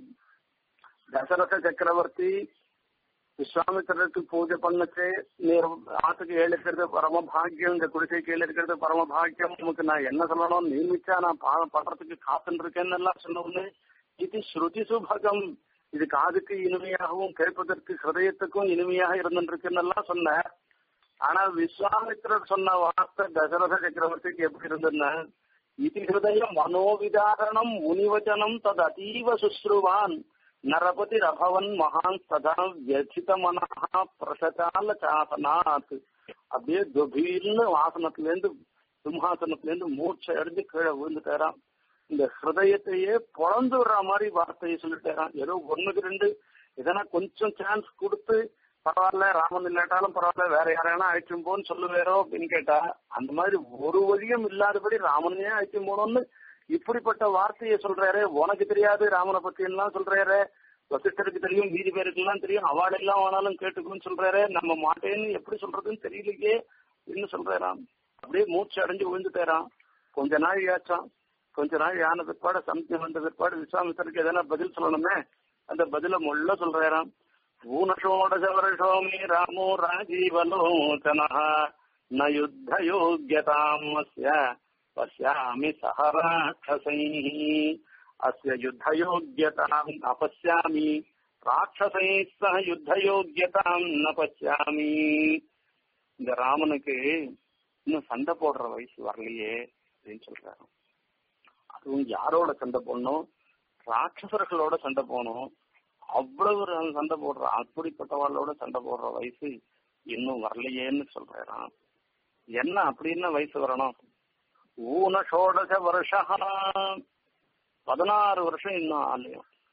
தசரத சக்கரவர்த்தி விஸ்வாமித்திரருக்கு பூஜை பண்ணச்சு நீ ஆத்துக்கு ஏழுக்கிறது பரம பாக்கியம் இந்த குடிசைக்கு ஏழுக்கிறது பரம பாக்கியம் உனக்கு நான் என்ன சொல்லணும் நீ மிச்சா நான் பா- படுறதுக்கு காத்துட்டு இருக்கேன்னு எல்லாம் சொன்ன உடனே இது ஸ்ருதி சுபகம் இது காதுக்கு இனிமையாகவும் கேட்பதற்கு ஹிருதயத்துக்கும் இனிமையாக இருந்துருக்குன்னு எல்லாம் சொன்னேன் ஆனா விஸ்வாமித்திரர் சொன்ன வார்த்தை தசரத சக்கரவர்த்திக்கு எப்படி இருந்ததுன்னா இது ஹிருதயம் மனோவிதாரணம் முனிவச்சனம் தது அதீவ சுஸ்ருவான் நரபதி ரபவன் மகான் சதா வியதித மனஹா பிரசகால சாசனாத் அப்படியே கபீர்னு வாசனத்துல இருந்து சிம்ஹாசனத்துல இருந்து மூர்ச்சை அடைஞ்சு கீழே விழுந்துட்டாராம் இந்த ஹிருதயத்தையே பொழந்து விடுற மாதிரி வார்த்தையை சொல்லிட்டாராம் ஏதோ ஒண்ணுக்கு ரெண்டு எதனா கொஞ்சம் சான்ஸ் கொடுத்து பரவாயில்ல ராமன் இல்லாட்டாலும் பரவாயில்ல வேற யாரையான அழைச்சும் போன்னு சொல்லுவேரோ அப்படின்னு கேட்டா அந்த மாதிரி ஒரு வழியும் இல்லாதபடி ராமனையே அழைச்சும் போனோம்னு இப்படிப்பட்ட வார்த்தையை சொல்றாரு உனக்கு தெரியாது ராமனை பத்தி எல்லாம் சொல்றாரு வசிஷ்டருக்கு தெரியும் மீதி பேருக்கு எல்லாம் தெரியும் அவார்டு எல்லாம் வேணாலும் கேட்டுக்குன்னு சொல்றாரு நம்ம மாட்டேன்னு எப்படி சொல்றதுன்னு தெரியலையே அப்படின்னு சொல்றாராம் அப்படியே மூச்சு அடைஞ்சு விழுந்துட்டாராம் கொஞ்ச நாள் ஆச்சாம் கொஞ்ச நாள் ஆன பிற்பாடு சமயம் வந்த பிற்பாடு விஸ்வாமித்தருக்கு எதனா பதில் சொல்லணுமே அந்த பதில முள்ள சொல்றாராம் ஊனஷோடச வருஷோமி ராமோ ராஜீவலோச்சன ந யுத்த யோக்கியதாம் அஸ்ய பசியாமி சஹ ராட்சசைः அஸ்ய யுத்தயோக்கியதாம் ந பசியாமி ராட்சசைः சஹ யுத்தயோக்கியதாம் ந பசியாமி இந்த ராமனுக்கு இன்னும் சண்டை போடுற வயசு வரலையே அப்படின்னு சொல்றாரு அதுவும் யாரோட சண்டை போடணும் ராட்சசர்களோட சண்டை போகணும் அவ்வளவு ஒரு சண்டை போடுற அப்படிப்பட்டவாளோட சண்டை போடுற வயசு இன்னும் வரலையேன்னு சொல்றாராம் என்ன அப்படின்னு வயசு வரணும் ஊன ஷோடச வருஷா பதினாறு வருஷம் இன்னும் ஆலயம்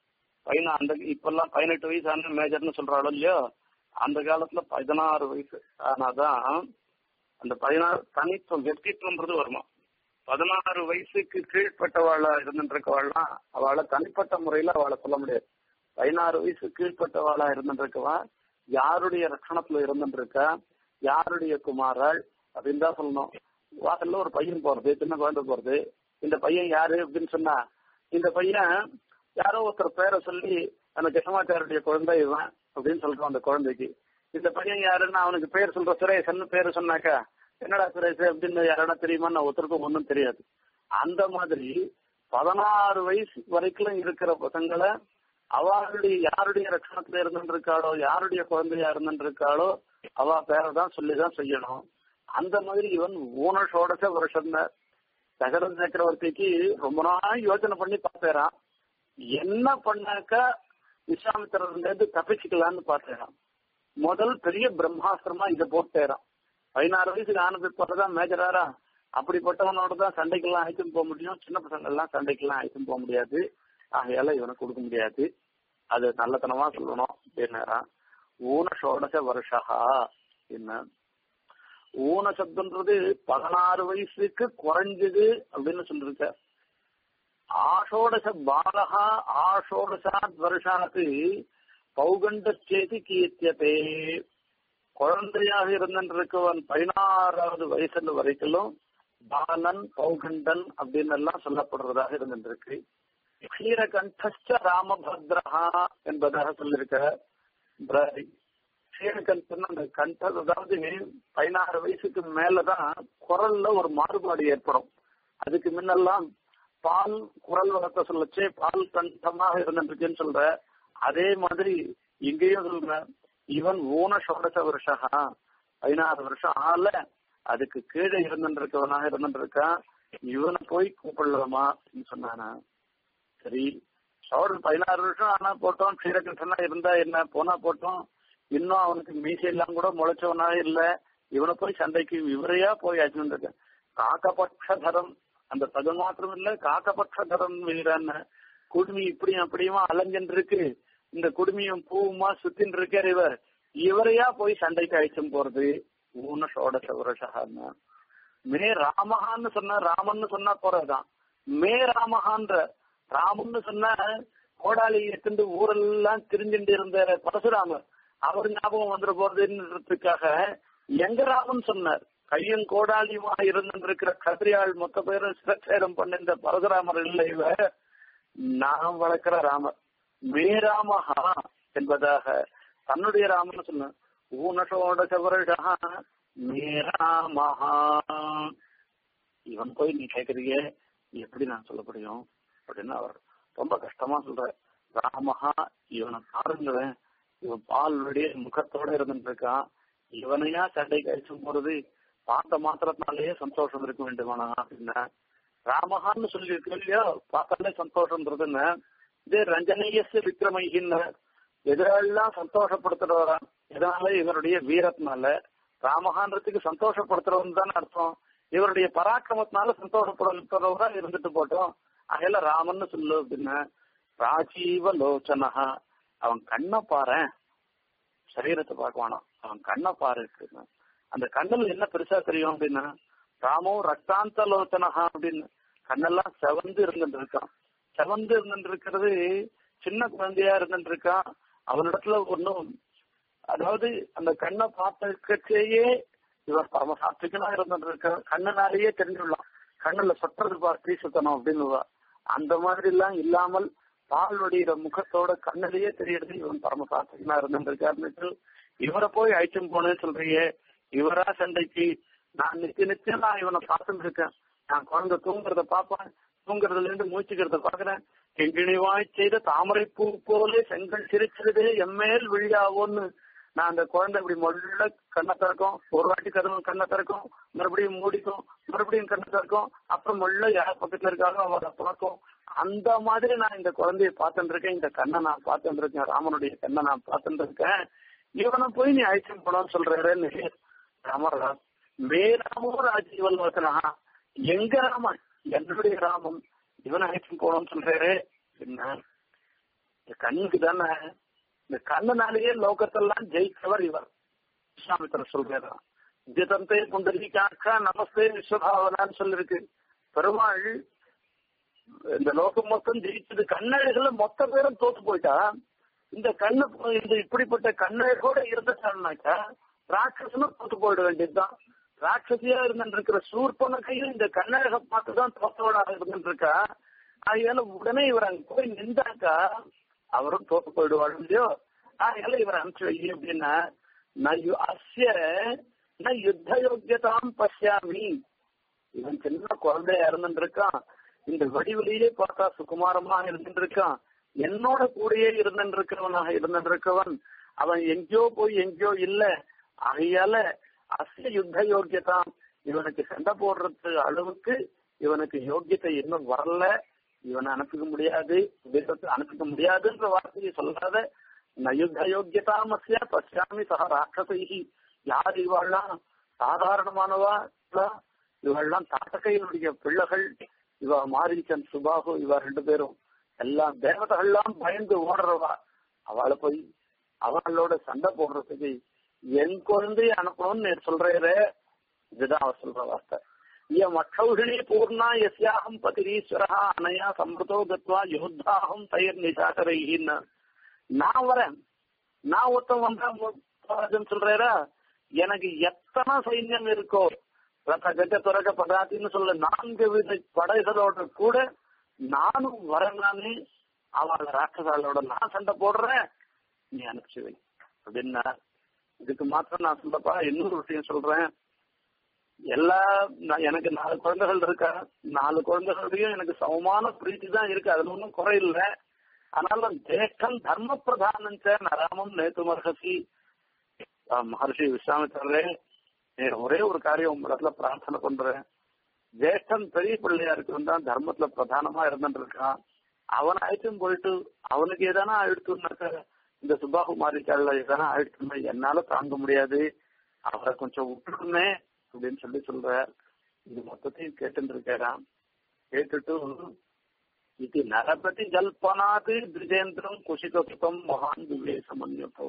பையனா அந்த இப்பெல்லாம் பதினெட்டு வயசு ஆன மேஜர்னு சொல்றாளோ இல்லையோ அந்த காலத்துல பதினாறு வயசு ஆனாதான் அந்த பதினாறு தனித்துவம் வெற்றித்துவம்ன்றது வருமா பதினாறு வயசுக்கு கீழ்பட்டவாளா இருந்துருக்கவாள்லாம் அவளை தனிப்பட்ட முறையில அவளை சொல்ல முடியாது பதினாறு வயசு கீழ்பட்டவாளா இருந்துருக்கவா யாருடைய ரட்சணத்துல இருந்துருக்கா யாருடைய குமாராள் அப்படின்னு தான் சொல்லணும் வாசல்ல ஒரு பையன் போறது சின்ன குழந்தை போறது இந்த பையன் யாரு அப்படின்னு சொன்னா இந்த பையன் யாரோ ஒருத்தர் பேரை சொல்லி அந்த கிருஷ்ணமாச்சாருடைய குழந்தை இவன் அப்படின்னு சொல்றோம் அந்த குழந்தைக்கு இந்த பையன் யாருன்னா அவனுக்கு பேர் சொல்ற சுரேஷன் பேரு சொன்னாக்கா என்னடா சுரேஷ் அப்படின்னு யாரோட தெரியுமா நான் ஒருத்தருக்கும் ஒன்றும் தெரியாது அந்த மாதிரி பதினாறு வயசு வரைக்கும் இருக்கிற பசங்களை அவளுடைய யாருடைய ரட்சணத்துல இருந்துருக்காளோ யாருடைய குழந்தையா இருந்துருக்காளோ அவ பேரை தான் சொல்லிதான் செய்யணும் அந்த மாதிரி இவன் ஊனஷோடச வருஷம் சகர சக்கரவர்த்திக்கு ரொம்ப நாள் யோசனை பண்ணி பார்த்தேறான் என்ன பண்ணாக்கா விஸ்வாமித்திரர்ல இருந்து தப்பிச்சுக்கலான்னு பார்த்தேறான் முதல் பெரிய பிரம்மாஸ்திரமா இதை போட்டேறான் பதினாறு வயசுக்கு ஆன பிற்பாடுதான் மேஜராரா அப்படிப்பட்டவனோட தான் சண்டைக்கெல்லாம் அழைத்துன்னு போக முடியும் சின்ன பசங்க எல்லாம் சண்டைக்கெல்லாம் அழைத்துன்னு போக முடியாது ஆகையால இவனை கொடுக்க முடியாது அது நல்லத்தனமா சொல்லணும் அப்படின்னாரா ஊன ஷோடச வருஷா என்ன ஊன சப்தன்றது பதினாறு வயசுக்கு குறைஞ்சது அப்படின்னு சொல்லிருக்க ஆஷோடச பாலகா ஆஷோடசாத் வருஷாத்து பௌகண்டச்சேதி கீர்த்தியதே குழந்தையாக இருந்திருக்கவன் பதினாறாவது வயசுல வரைக்கும் பாலன் பௌகண்டன் அப்படின்னு எல்லாம் சொல்லப்படுறதாக இருந்திருக்கு க்ஷீரகண்ட ராமபத்ரஹா என்பதாக சொல்லியிருக்க க்ஷீரகண்டன் அந்த கண்ட அதாவது பதினாறு வயசுக்கு மேலதான் குரல்ல ஒரு மாறுபாடு ஏற்படும் அதுக்கு முன்னெல்லாம் பால் குரல் வளர்த்த சொல்லச்சே பால் கண்டமாக இருந்துருக்குன்னு சொல்ற அதே மாதிரி இங்கேயும் சொல்ற இவன் ஊன ஷோடச வருஷா பதினாறு வருஷம் ஆல அதுக்கு கீழே இருந்துருக்கவனாக இருந்துருக்கான் இவனை போய் கூப்பிடலாமா அப்படின்னு சொன்னானா சரி அவர் பதினாறு வருஷம் ஆனா போட்டோம் க்ஷீரகிருஷ்ணனா இருந்தா என்ன போனா போட்டோம் இன்னும் அவனுக்கு மீசை எல்லாம் கூட முளைச்சவனா இல்ல இவனை போய் சண்டைக்கு இவரையா போய் அச்சுன்னு காக்கபட்சதரம் அந்த பது மாத்திரம் இல்ல காக்கபட்சதரம் வீரன்னு குடுமி இப்படியும் அப்படியுமா அலைஞ்சன் இருக்கு இந்த குடுமியும் பூவுமா சுத்தின் இருக்கார் இவர் இவரையா போய் சண்டைக்கு அழைச்சும் போறது ஊன ஷோடச வருஷான்னு மே ராமஹான்னு சொன்னா ராமன்னு சொன்னா போறதுதான் மே ராமஹான்ற ராமன்னு சொன்ன கோடாலி எடுத்துட்டு ஊரெல்லாம் திரிஞ்சுட்டு இருந்த பரசுராமர் அவர் ஞாபகம் வந்துட போறதுன்றதுக்காக எங்க ராமன் சொன்னார் கையும் கோடாலியுமா இருந்திருக்கிற கதிரியாள் மொத்த பேரும் சிரச்சேதம் பண்ண இந்த பரசுராமர் இல்லை இவ நான் வளர்க்கிற ராமர் மே ராமஹா என்பதாக தன்னுடைய ராமன் சொன்ன ஊனஷோடச வருஷா மே ராமஹா இவன் போய் நீ கேக்குறீங்க எப்படி நான் சொல்ல முடியும் அப்படின்னு அவர் ரொம்ப கஷ்டமா சொல்ற ராமஹா இவனை பாருங்களேன் இவன் பாலுடைய முகத்தோட இருந்துட்டு இருக்கான் இவனையா சண்டைக்கு அழிச்சு போறது பார்த்த மாத்திரத்தினாலேயே சந்தோஷம் இருக்க வேண்டுமானா அப்படின்னா ராமஹான்னு சொல்லி இருக்கு இல்லையா பார்த்தாலே சந்தோஷம்ன்றதுன்னு இதே ரஞ்சனீயச விக்ரமைகின்னு எதிரெல்லாம் சந்தோஷப்படுத்துறவரா இதனால இவருடைய வீரத்தினால ராமஹான்றதுக்கு சந்தோஷப்படுத்துறவன் தானே அர்த்தம் இவருடைய பராக்கிரமத்தினால சந்தோஷப்படுத்துறவரா இருந்துட்டு போட்டோம் அகையில ராமன்னு சொல்லு அப்படின்னா ராஜீவ லோச்சனஹா அவன் கண்ணை பாரு சரீரத்தை பார்க்கவானா அவன் கண்ணை பாரு அந்த கண்ணில் என்ன பெருசா தெரியும் அப்படின்னா ராமோ ரக்தாந்த லோச்சனஹா அப்படின்னு கண்ணெல்லாம் செவந்து இருந்துட்டு இருக்கான் செவந்து இருந்துட்டு இருக்கிறது சின்ன குழந்தையா இருந்துட்டு இருக்கான் அவனிடத்துல ஒன்னும் அதாவது அந்த கண்ணை பார்த்தையே இவர் பரம சாத்விகனா இருந்துட்டு இருக்க கண்ணுனாலேயே தெரிஞ்சுடலாம் கண்ணுல சொட்டுறது பார்த்து சுத்தணும் அப்படின்னு அந்த மாதிரி எல்லாம் இல்லாமல் பாலுடைய முகத்தோட கண்ணிலேயே தெரியறது இவன் பரம சாத்விகனா இருந்திருக்காருன்னு இவரை போய் அழைச்சும் போனேன்னு சொல்றீங்க இவரா சண்டைக்கு நான் நித்திய நித்தியம் நான் இவனை பார்த்துட்டு இருக்கேன் நான் குழந்தை தூங்குறத பார்ப்பேன் தூங்குறதுல இருந்து மூச்சுக்கிறத பாக்குறேன் கெங்கிணிவாய் செய்த தாமரை பூ போலே செங்கல் சிரிச்சிருதே எம்மேல் விழியாவோன்னு நான் அந்த குழந்தை இப்படி மொள்ள கண்ணை திறக்கும் ஒரு வாட்டி கதவு கண்ணை திறக்கும் மறுபடியும் மூடிக்கும் மறுபடியும் கண்ணை திறக்கும் அப்புறம் மொள்ள யார் பக்கத்துல இருக்காங்க அவரை பார்க்கும் அந்த மாதிரி நான் இந்த குழந்தைய பார்த்துட்டு இருக்கேன் இந்த கண்ணை நான் பார்த்துட்டு இருக்கேன் ராமனுடைய கண்ணை நான் பார்த்துட்டு இருக்கேன் இவனை போய் நீ அழைச்சிட்டு போனான்னு சொல்றேன்னு ராமராஜ் மே ராமோ ராஜீவல் வசனா எங்க ராமன் என்னுடைய ராமம் இவனை அழைச்சிட்டு போனோம்னு சொல்றாரு என்ன இந்த கண்ணுக்கு தானே இந்த கண்ணுனாலேயே லோகத்தெல்லாம் ஜெயிச்சவர் இவர் விஸ்வாமித்திரர் சொல்றாராம் ஜிதந்தே புண்டரிகாக்கா நமஸ்தே விஸ்வபாவனான்னு சொல்லிருக்கு பெருமாள் இந்த லோகம் மொத்தம் ஜெயிச்சது கண்ணழகுல மொத்த பேரும் தோத்து போயிட்டா இந்த கண்ணு இந்த இப்படிப்பட்ட கண்ணழகோட இருந்துட்டான்னாக்கா ராட்சசனும் தோத்து போயிட வேண்டியதுதான் ராட்சசியா இருந்துருக்கிற சூர்பனக்கையும் இந்த கண்ணழக பார்த்துதான் தோத்தவனாக இருந்துருக்கா அதனால உடனே இவர் அங்க போய் நின்றாக்கா அவரும் தோத்து போயிடுவாள் இல்லையோ அதனால இவர் அனுப்பிச்சு வை அப்படின்னா நான் அஸ்ய நான் யுத்த யோக்கியதாம் பசியாமி இவன் சின்ன குழந்தையா இருந்துருக்கான் இந்த வடிவிலேயே பார்த்தா சுகுமாரமா இருந்துருக்கான் என்னோட கூடயே இருந்திருக்கிறவனாக இருந்திருக்கவன் அவன் எங்கேயோ போய் எங்கேயோ இல்ல ஆகையால அசிய யுத்த யோக்கியதாம் இவனுக்கு சண்டை போடுறது அளவுக்கு இவனுக்கு யோக்கியத்தை இன்னும் வரல இவனை அனுப்பிக்க முடியாது அனுப்பிக்க முடியாதுன்ற வார்த்தையை சொல்லாத நயுத்த யோக்கியதாம் அசிய பசியாமி சக ராட்சசி யார் இவாள்லாம் சாதாரணமானவா இவள்லாம் தாட்டகையினுடைய பிள்ளைகள் இவ மாரீச்சன் சுபாகு இவ ரெண்டு பேரும் எல்லாம் தேவதைகள்லாம் பயந்து ஓடுறவா அவளை போய் அவளோட சண்டை போடுறதுக்கு என் குழந்தைய அனுப்பணும்னு சொல்றே இதுதான் அவர் சொல்ற வார்த்தை இயம் அக்ஷௌஷிணி பூர்ணா எஸ்யாகம் பதிரீஸ்வரா அனையா சம்பிரதோ கத்வா யோத்தாகம் தயிர் நிசாகரைன்னு நான் வரேன் நான் ஒருத்தன் வந்தா சொல்றேரா எனக்கு எத்தனை சைன்யம் இருக்கோ ரத்த கட்ட துறக்க பதாத்தின்னு சொல்ல நான்கு வித படைகளோட கூட நானும் வரேன்னு அவள ராட்சசாலோட நான் சண்டை போடுறேன் நீ அனுப்பிச்சு வை அப்படின்னா இதுக்கு மாத்திரம் நான் சொல்லப்பா இன்னொரு விஷயம் சொல்றேன் எல்லா எனக்கு நாலு குழந்தைகள் இருக்கா நாலு குழந்தைகளையும் எனக்கு சமமான பிரீத்தி தான் இருக்கு அதுல ஒன்றும் குறை இல்லை ஆனாலும் ஜேஷ்டம் தர்ம பிரதானம் நராமம் நேத்து மகர்ஷி மகர்ஷி விஸ்வாமித்திரரே ஒரே ஒரு காரியம் உங்க இடத்துல பிரார்த்தனை பண்றேன் ஜேஷ்டன் பெரிய பிள்ளையா இருக்கவன் தான் தர்மத்துல பிரதானமா இருந்துட்டு இருக்கான் அவன் ஆயிட்டும் போயிட்டு அவனுக்கு எதானா ஆயிடுத்துனாக்க இந்த சுபாகுமாரிக்கால எதனா ஆயிடுச்சுன்னா என்னால தாங்க முடியாது அவரை கொஞ்சம் விட்டுடுமே அப்படின்னு சொல்லி சொல்ற இது மொத்தத்தையும் கேட்டு இருக்காராம் கேட்டுட்டு இது நரபதி ஜல்பனாது திரிஜேந்திரம் குஷிதத்துவம் மகான் விவேசமன்யப்போ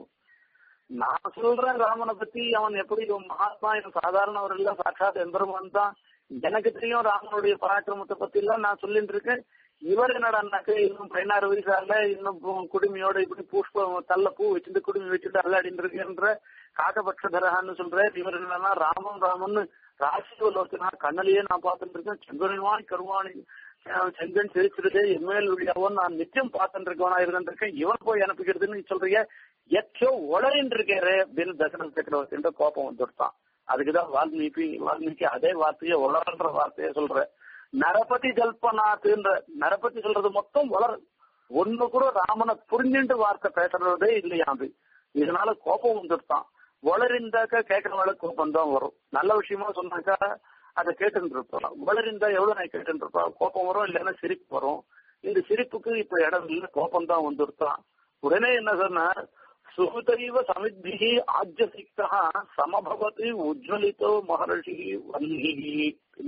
நான் சொல்றேன் ராமனை பத்தி அவன் எப்படி மகாத்மா இவன் சாதாரணவர் இல்ல சாட்சாத் எம்பெருமான் தான் எனக்கு தெரியும் ராமனுடைய பராக்கிரமத்தை பத்தி எல்லாம் நான் சொல்லிட்டு இருக்கேன் இவர் என்னடான்னாக்க இன்னும் பதினாறு வயசு ஆகல இன்னும் குடுமையோட இப்படி புஷ்பம் தள்ள பூ வச்சுட்டு குடுமி வச்சுட்டு அல்லாடின்னு இருக்குன்ற காகபட்சதரகான்னு சொல்ற இவர் என்னன்னா ராமன் ராமன் ராசிவலோச்சனா கண்ணலையே நான் பார்த்துட்டு இருக்கேன் செங்கனிவான் கருவாணி செங்கன் சிரிச்சிருக்கே எம்எல் வழியாவும் நான் நிச்சயம் பார்த்துட்டு இருக்கவனா இருந்திருக்கேன் இவன் போய் அனுப்பிக்கிறதுன்னு சொல்றீங்க எச்சோ உளறின்னு இருக்காரு அப்படின்னு தசரத சக்கரவர்த்தி கோபம் வந்துட்டான் அதுக்குதான் வால்மீகி வால்மீகி அதே வார்த்தையை உளறன்ற வார்த்தையை சொல்ற நரபதி ஜல்பநாத்துன்ற நரபதி சொல்றது மொத்தம் வளர் ஒண்ணு கூட ராமனை புரிஞ்சுட்டு வார்த்தை பேசுறதே இல்லையா அது இதனால கோபம் வந்துட்டான் வளரிந்தாக்கா கேட்கறவங்களுக்கு கோபம் தான் வரும் நல்ல விஷயமா சொன்னாக்கா அதை கேட்டுட்டு இருப்போம் வளரிந்தா எவ்வளவு நான் கேட்டுட்டு இருப்போம் கோபம் வரும் இல்லைன்னா சிரிப்பு வரும் இந்த சிரிப்புக்கு இப்ப இடம் இல்லை கோபம் தான் வந்துருத்தான் உடனே என்ன சொன்னா சுகுதைவ சமித்தி ஆஜ்யசிக்தா சமபவதி உஜ்வலித்தோ மகர்ஷி வன்னிகி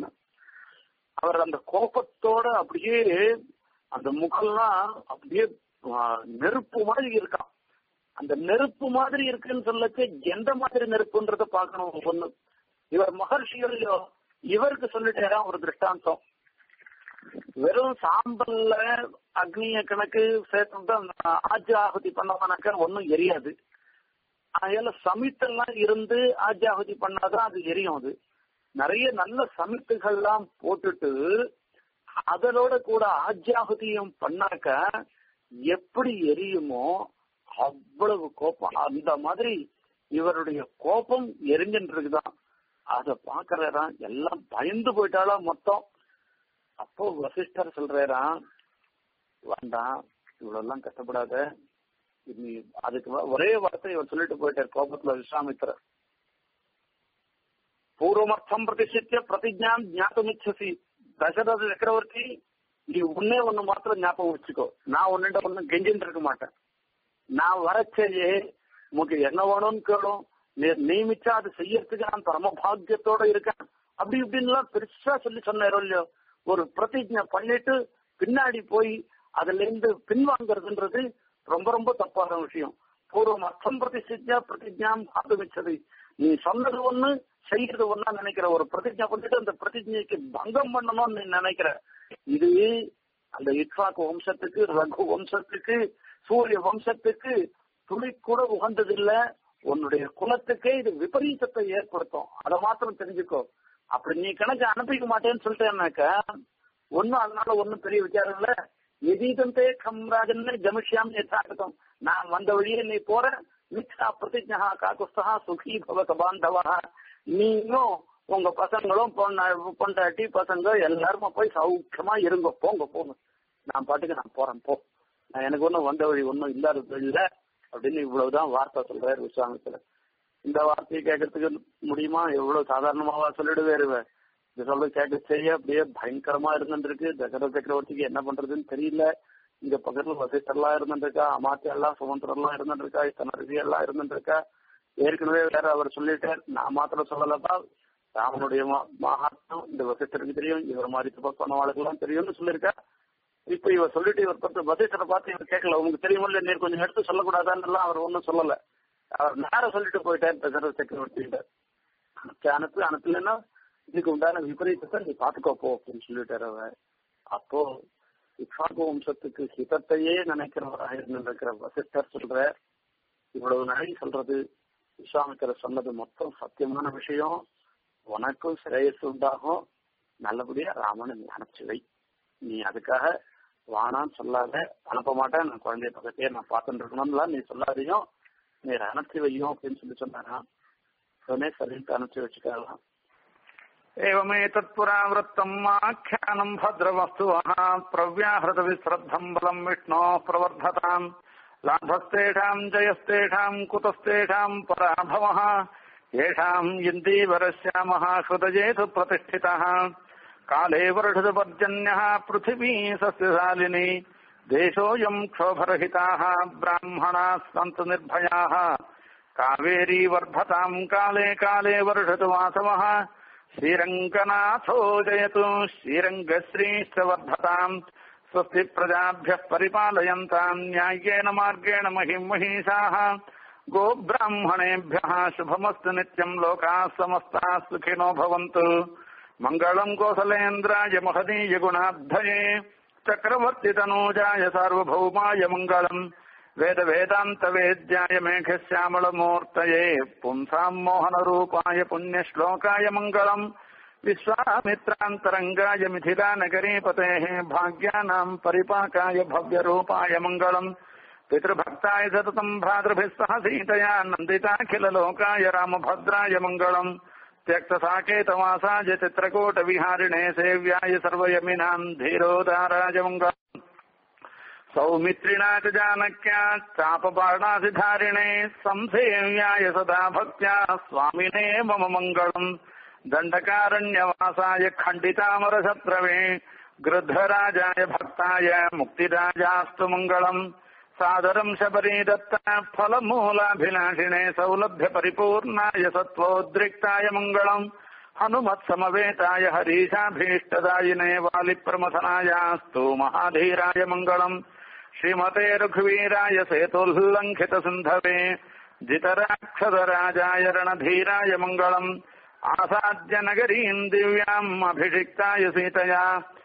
அவர் அந்த கோபத்தோட அப்படியே அந்த முகம்லாம் அப்படியே நெருப்பு மாதிரி இருக்கான் அந்த நெருப்பு மாதிரி இருக்குன்னு சொல்லச்சு எந்த மாதிரி நெருப்புன்றத பாக்கணும் ஒண்ணு இவர் மகர்ஷிகளையோ இவருக்கு சொல்லிட்டேரா ஒரு திருஷ்டாந்தம் வெறும் சாம்பல்ல அக்னிய கணக்கு சேர்த்து ஆஜ் ஆகுதி பண்ணோம்னாக்கா ஒன்னும் எரியாது அதனால சமித்தெல்லாம் இருந்து ஆஜ் ஆகுதி பண்ணாதான் அது எரியும் அது நிறைய நல்ல சமித்துகள்லாம் போட்டுட்டு அதனோட கூட ஆஜ்யாகுதியும் பண்ணாக்க எப்படி எரியுமோ அவ்வளவு கோபம் அந்த மாதிரி இவருடைய கோபம் எரிஞ்சுட்டு இருக்குதான் அத பாக்குறா எல்லாம் பயந்து போயிட்டாலா மொத்தம் அப்போ வசிஷ்டர் சொல்றாராம் வேண்டாம் இவ்வளவு எல்லாம் கஷ்டப்படாத நீ அதுக்கு ஒரே வார்த்தை இவர் சொல்லிட்டு போயிட்டார் கோபத்துல விஸ்வாமித்திரர் பூர்வமர்த்தம் பிரதிஷ்டித்த பிரதிஜாம் ஞாபகமிச்சசி தசரத சக்கரவர்த்தி நீ ஒன்னே ஒண்ணு மாத்திரம் ஞாபகம் வச்சுக்கோ நான் ஒன்னுட்ட ஒண்ணு கெஞ்சின்னு இருக்க மாட்டேன் நான் வரச்சேயே உனக்கு என்ன வேணும்னு கேளும் நியமிச்சா அது செய்யறதுக்கு நான் பரமபாகியத்தோட இருக்கேன் அப்படி இப்படின்லாம் பெருசா சொல்லி சொன்னேரோ இல்லையோ ஒரு பிரதிஜை பண்ணிட்டு பின்னாடி போய் அதுல இருந்து பின்வாங்கறதுன்றது ரொம்ப ரொம்ப தப்பான விஷயம் பூர்வம் அர்த்தம் பிரதிஷ்டிச்சா பிரதிஜாம் ஆரம்பிச்சது நீ சொன்னது ஒண்ணு செய்யறது ஒண்ணா நினைக்கிற ஒரு பிரதிஜா பண்ணிட்டு அந்த பிரதிஜைக்கு பங்கம் பண்ணணும்னு நீ நினைக்கிற இது அந்த இட்வாக்கு வம்சத்துக்கு ரகு வம்சத்துக்கு சூரிய வம்சத்துக்கு துளி கூட உகந்ததில்ல உன்னுடைய குலத்துக்கே இது விபரீதத்தை ஏற்படுத்தும் அதை மாத்திரம் தெரிஞ்சுக்கோ அப்படி நீ கணக்கு அனுப்பிக்க மாட்டேன்னு சொல்லிட்டேன்னாக்கா ஒன்னும் அதனால ஒன்னும் பெரிய விசாரம் இல்ல எதீதந்தே கம்ராஜன்னு ஜமிஷ்யாம் யதார்த்தம் நான் வந்த வழியே நீ போற மித்ரா பிரதிஜா காக்குஸ்தா சுகி பவத பாந்தவா நீயும் உங்க பசங்களும் பொண்ண பொண்டாட்டி பசங்க எல்லாருமா போய் சௌக்கியமா இருங்க போங்க போங்க நான் பாட்டுக்கு நான் போறேன் போ நான் எனக்கு ஒன்றும் வந்த வழி ஒன்றும் இல்லாத இல்ல அப்படின்னு இவ்வளவுதான் வார்த்தை சொல்றாரு விஸ்வாமித்திரர் இந்த வார்த்தையை கேட்கறதுக்கு முடியுமா எவ்வளவு சாதாரணமாவா சொல்லிடுவேருவ இது சொல்ல கேட்க செய்ய அப்படியே பயங்கரமா இருந்துருக்கு தசர சக்கரவர்த்திக்கு என்ன பண்றதுன்னு தெரியல இங்க பக்கத்துல வசிஷ்டர்லாம் இருந்துருக்கா அமாத்தியா எல்லாம் சுமந்திரம்லாம் இருந்துருக்கா இத்தனை ரிஷி எல்லாம் இருந்துருக்கா ஏற்கனவே வேற அவர் சொல்லிட்டார் நான் மாத்திரம் சொல்லலப்பா ராமனுடைய மகாத்மம் இந்த வசிஷ்டருக்கு தெரியும் இவர் மாதிரி தப்பு பண்ணவாளுக்கெல்லாம் தெரியும்னு சொல்லியிருக்கா இப்ப இவர் சொல்லிட்டு இவர் பார்த்து வசிஷ்டரை பார்த்து இவர் கேட்கல உங்களுக்கு தெரியுமோ இல்ல நீர் கொஞ்சம் எடுத்து சொல்லக்கூடாதான்னு அவர் ஒன்றும் சொல்லல அவர் நேரம் சொல்லிட்டு போயிட்டார் தசரத சக்கரவர்த்தி அனுப்பி அனுப்பி அனுப்பலன்னா இதுக்கு உண்டான விபரீதத்தை நீ பாத்துக்கோ போ அப்படின்னு சொல்லிட்டாரு அவர் அப்போ இக்ஷாகு வம்சத்துக்கு ஹிதத்தையே நினைக்கிறவராக இருந்திருக்கிற வசிஷ்டர் சொல்ற இவ்வளவு நாளை சொல்றது விஸ்வாமித்திரர் சொன்னது மொத்தம் சத்தியமான விஷயம் உனக்கும் சிரேயஸ் உண்டாகும் நல்லபடியா ராமனை நீ அனுப்பிச்சு வை நீ அதுக்காக வானான்னு சொல்லாத அனுப்ப மாட்டேன் நான் குழந்தைய பக்கத்தையே நான் பார்த்துட்டு இருக்கணும்லாம் நீ சொல்லாதையும் நீ அனுப்பிச்சு வையும் அப்படின்னு சொல்லி சொன்னாரா உடனே சரின்ட்டு அனுப்பிச்சு வச்சுக்கலாம் एवमेतत्पुरावृत्तम् आख्यानम् भद्रवस्तुवः प्रव्याहृतविश्रद्धम् बलम् विष्णोः प्रवर्धताम् लाभस्तेषाम् जयस्तेषाम् कुतस्तेषाम् पराभवः येषाम् इन्दीवरश्यामः हृदयेषु प्रतिष्ठितः काले वर्षदपर्जन्यः पृथिवी सस्यशालिनी देशोऽयम् क्षोभरहिताः ब्राह्मणाः सन्तु निर्भयाः कावेरी वर्धताम् काले काले वर्षतु वासवः श्रीरङ्गनाथो जयतु श्रीरङ्गश्रीश्च वर्धताम् स्वस्ति प्रजाभ्यः परिपालयन्ताम् न्याय्येन मार्गेण महिम् महिषाः गोब्राह्मणेभ्यः शुभमस्तु नित्यम् लोकाः समस्ताः सुखिनो भवन्तु मङ्गलम् कोसलेन्द्राय महदीय गुणाब्धये चक्रवर्तितनूजाय सार्वभौमाय मङ्गलम् वेद वेदान्त वेद्याय मेघश्यामलमूर्तये पुंसाम् मोहनरूपाय पुण्यश्लोकाय मङ्गलम् विश्वामित्रान्तरङ्गाय मिथिलानगरीपतेः भाग्यानाम् परिपाकाय भव्यरूपाय मङ्गलम् पितृभक्ताय सततम् भ्रातृभिः सह सीतया नन्दिताखिललोकाय रामभद्राय मङ्गलम् त्यक्तसाकेतवासाय चित्रकूटविहारिणे सेव्याय सर्वयमिनाम् धीरोदाराय मङ्गलम् सौमित्रिणा च जानक्या चापबाणाधिधारिणे संसेव्याय सदा भक्त्या स्वामिने मम मङ्गलम् दण्डकारण्यवासाय खण्डितामरशत्रवे गृद्धराजाय भक्ताय मुक्तिराजास्तु मङ्गलम् सादरम् शबरी दत्ता फलमूलाभिलाषिणे सौलभ्यपरिपूर्णाय सत्त्वोद्रिक्ताय मङ्गलम् हनुमत्समवेताय हरीशाभीष्टदायिने वालिप्रमथनायास्तु महाधीराय मङ्गलम् श्रीमते रघुवीराय सेतुल्लङ्घितसिन्धवे जितराक्षसराजाय रणधीराय मङ्गलम् आसाद्य नगरीम् दिव्याम् अभिषिक्ताय सीतया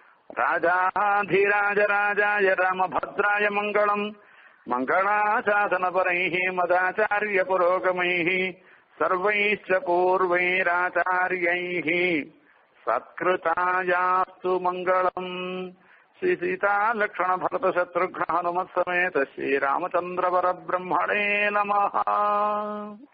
राजाधीराजराजाय रामभद्राय मङ्गलम् मङ्गलाशासनपरैः मदाचार्यपुरोगमैः सर्वैश्च पूर्वैराचार्यैः सत्कृतायास्तु मङ्गलम् श्रीसीतालक्ष्मणभरतशत्रुघ्न हनुमत्समेत श्रीरामचन्द्रवरब्रह्मणे नमः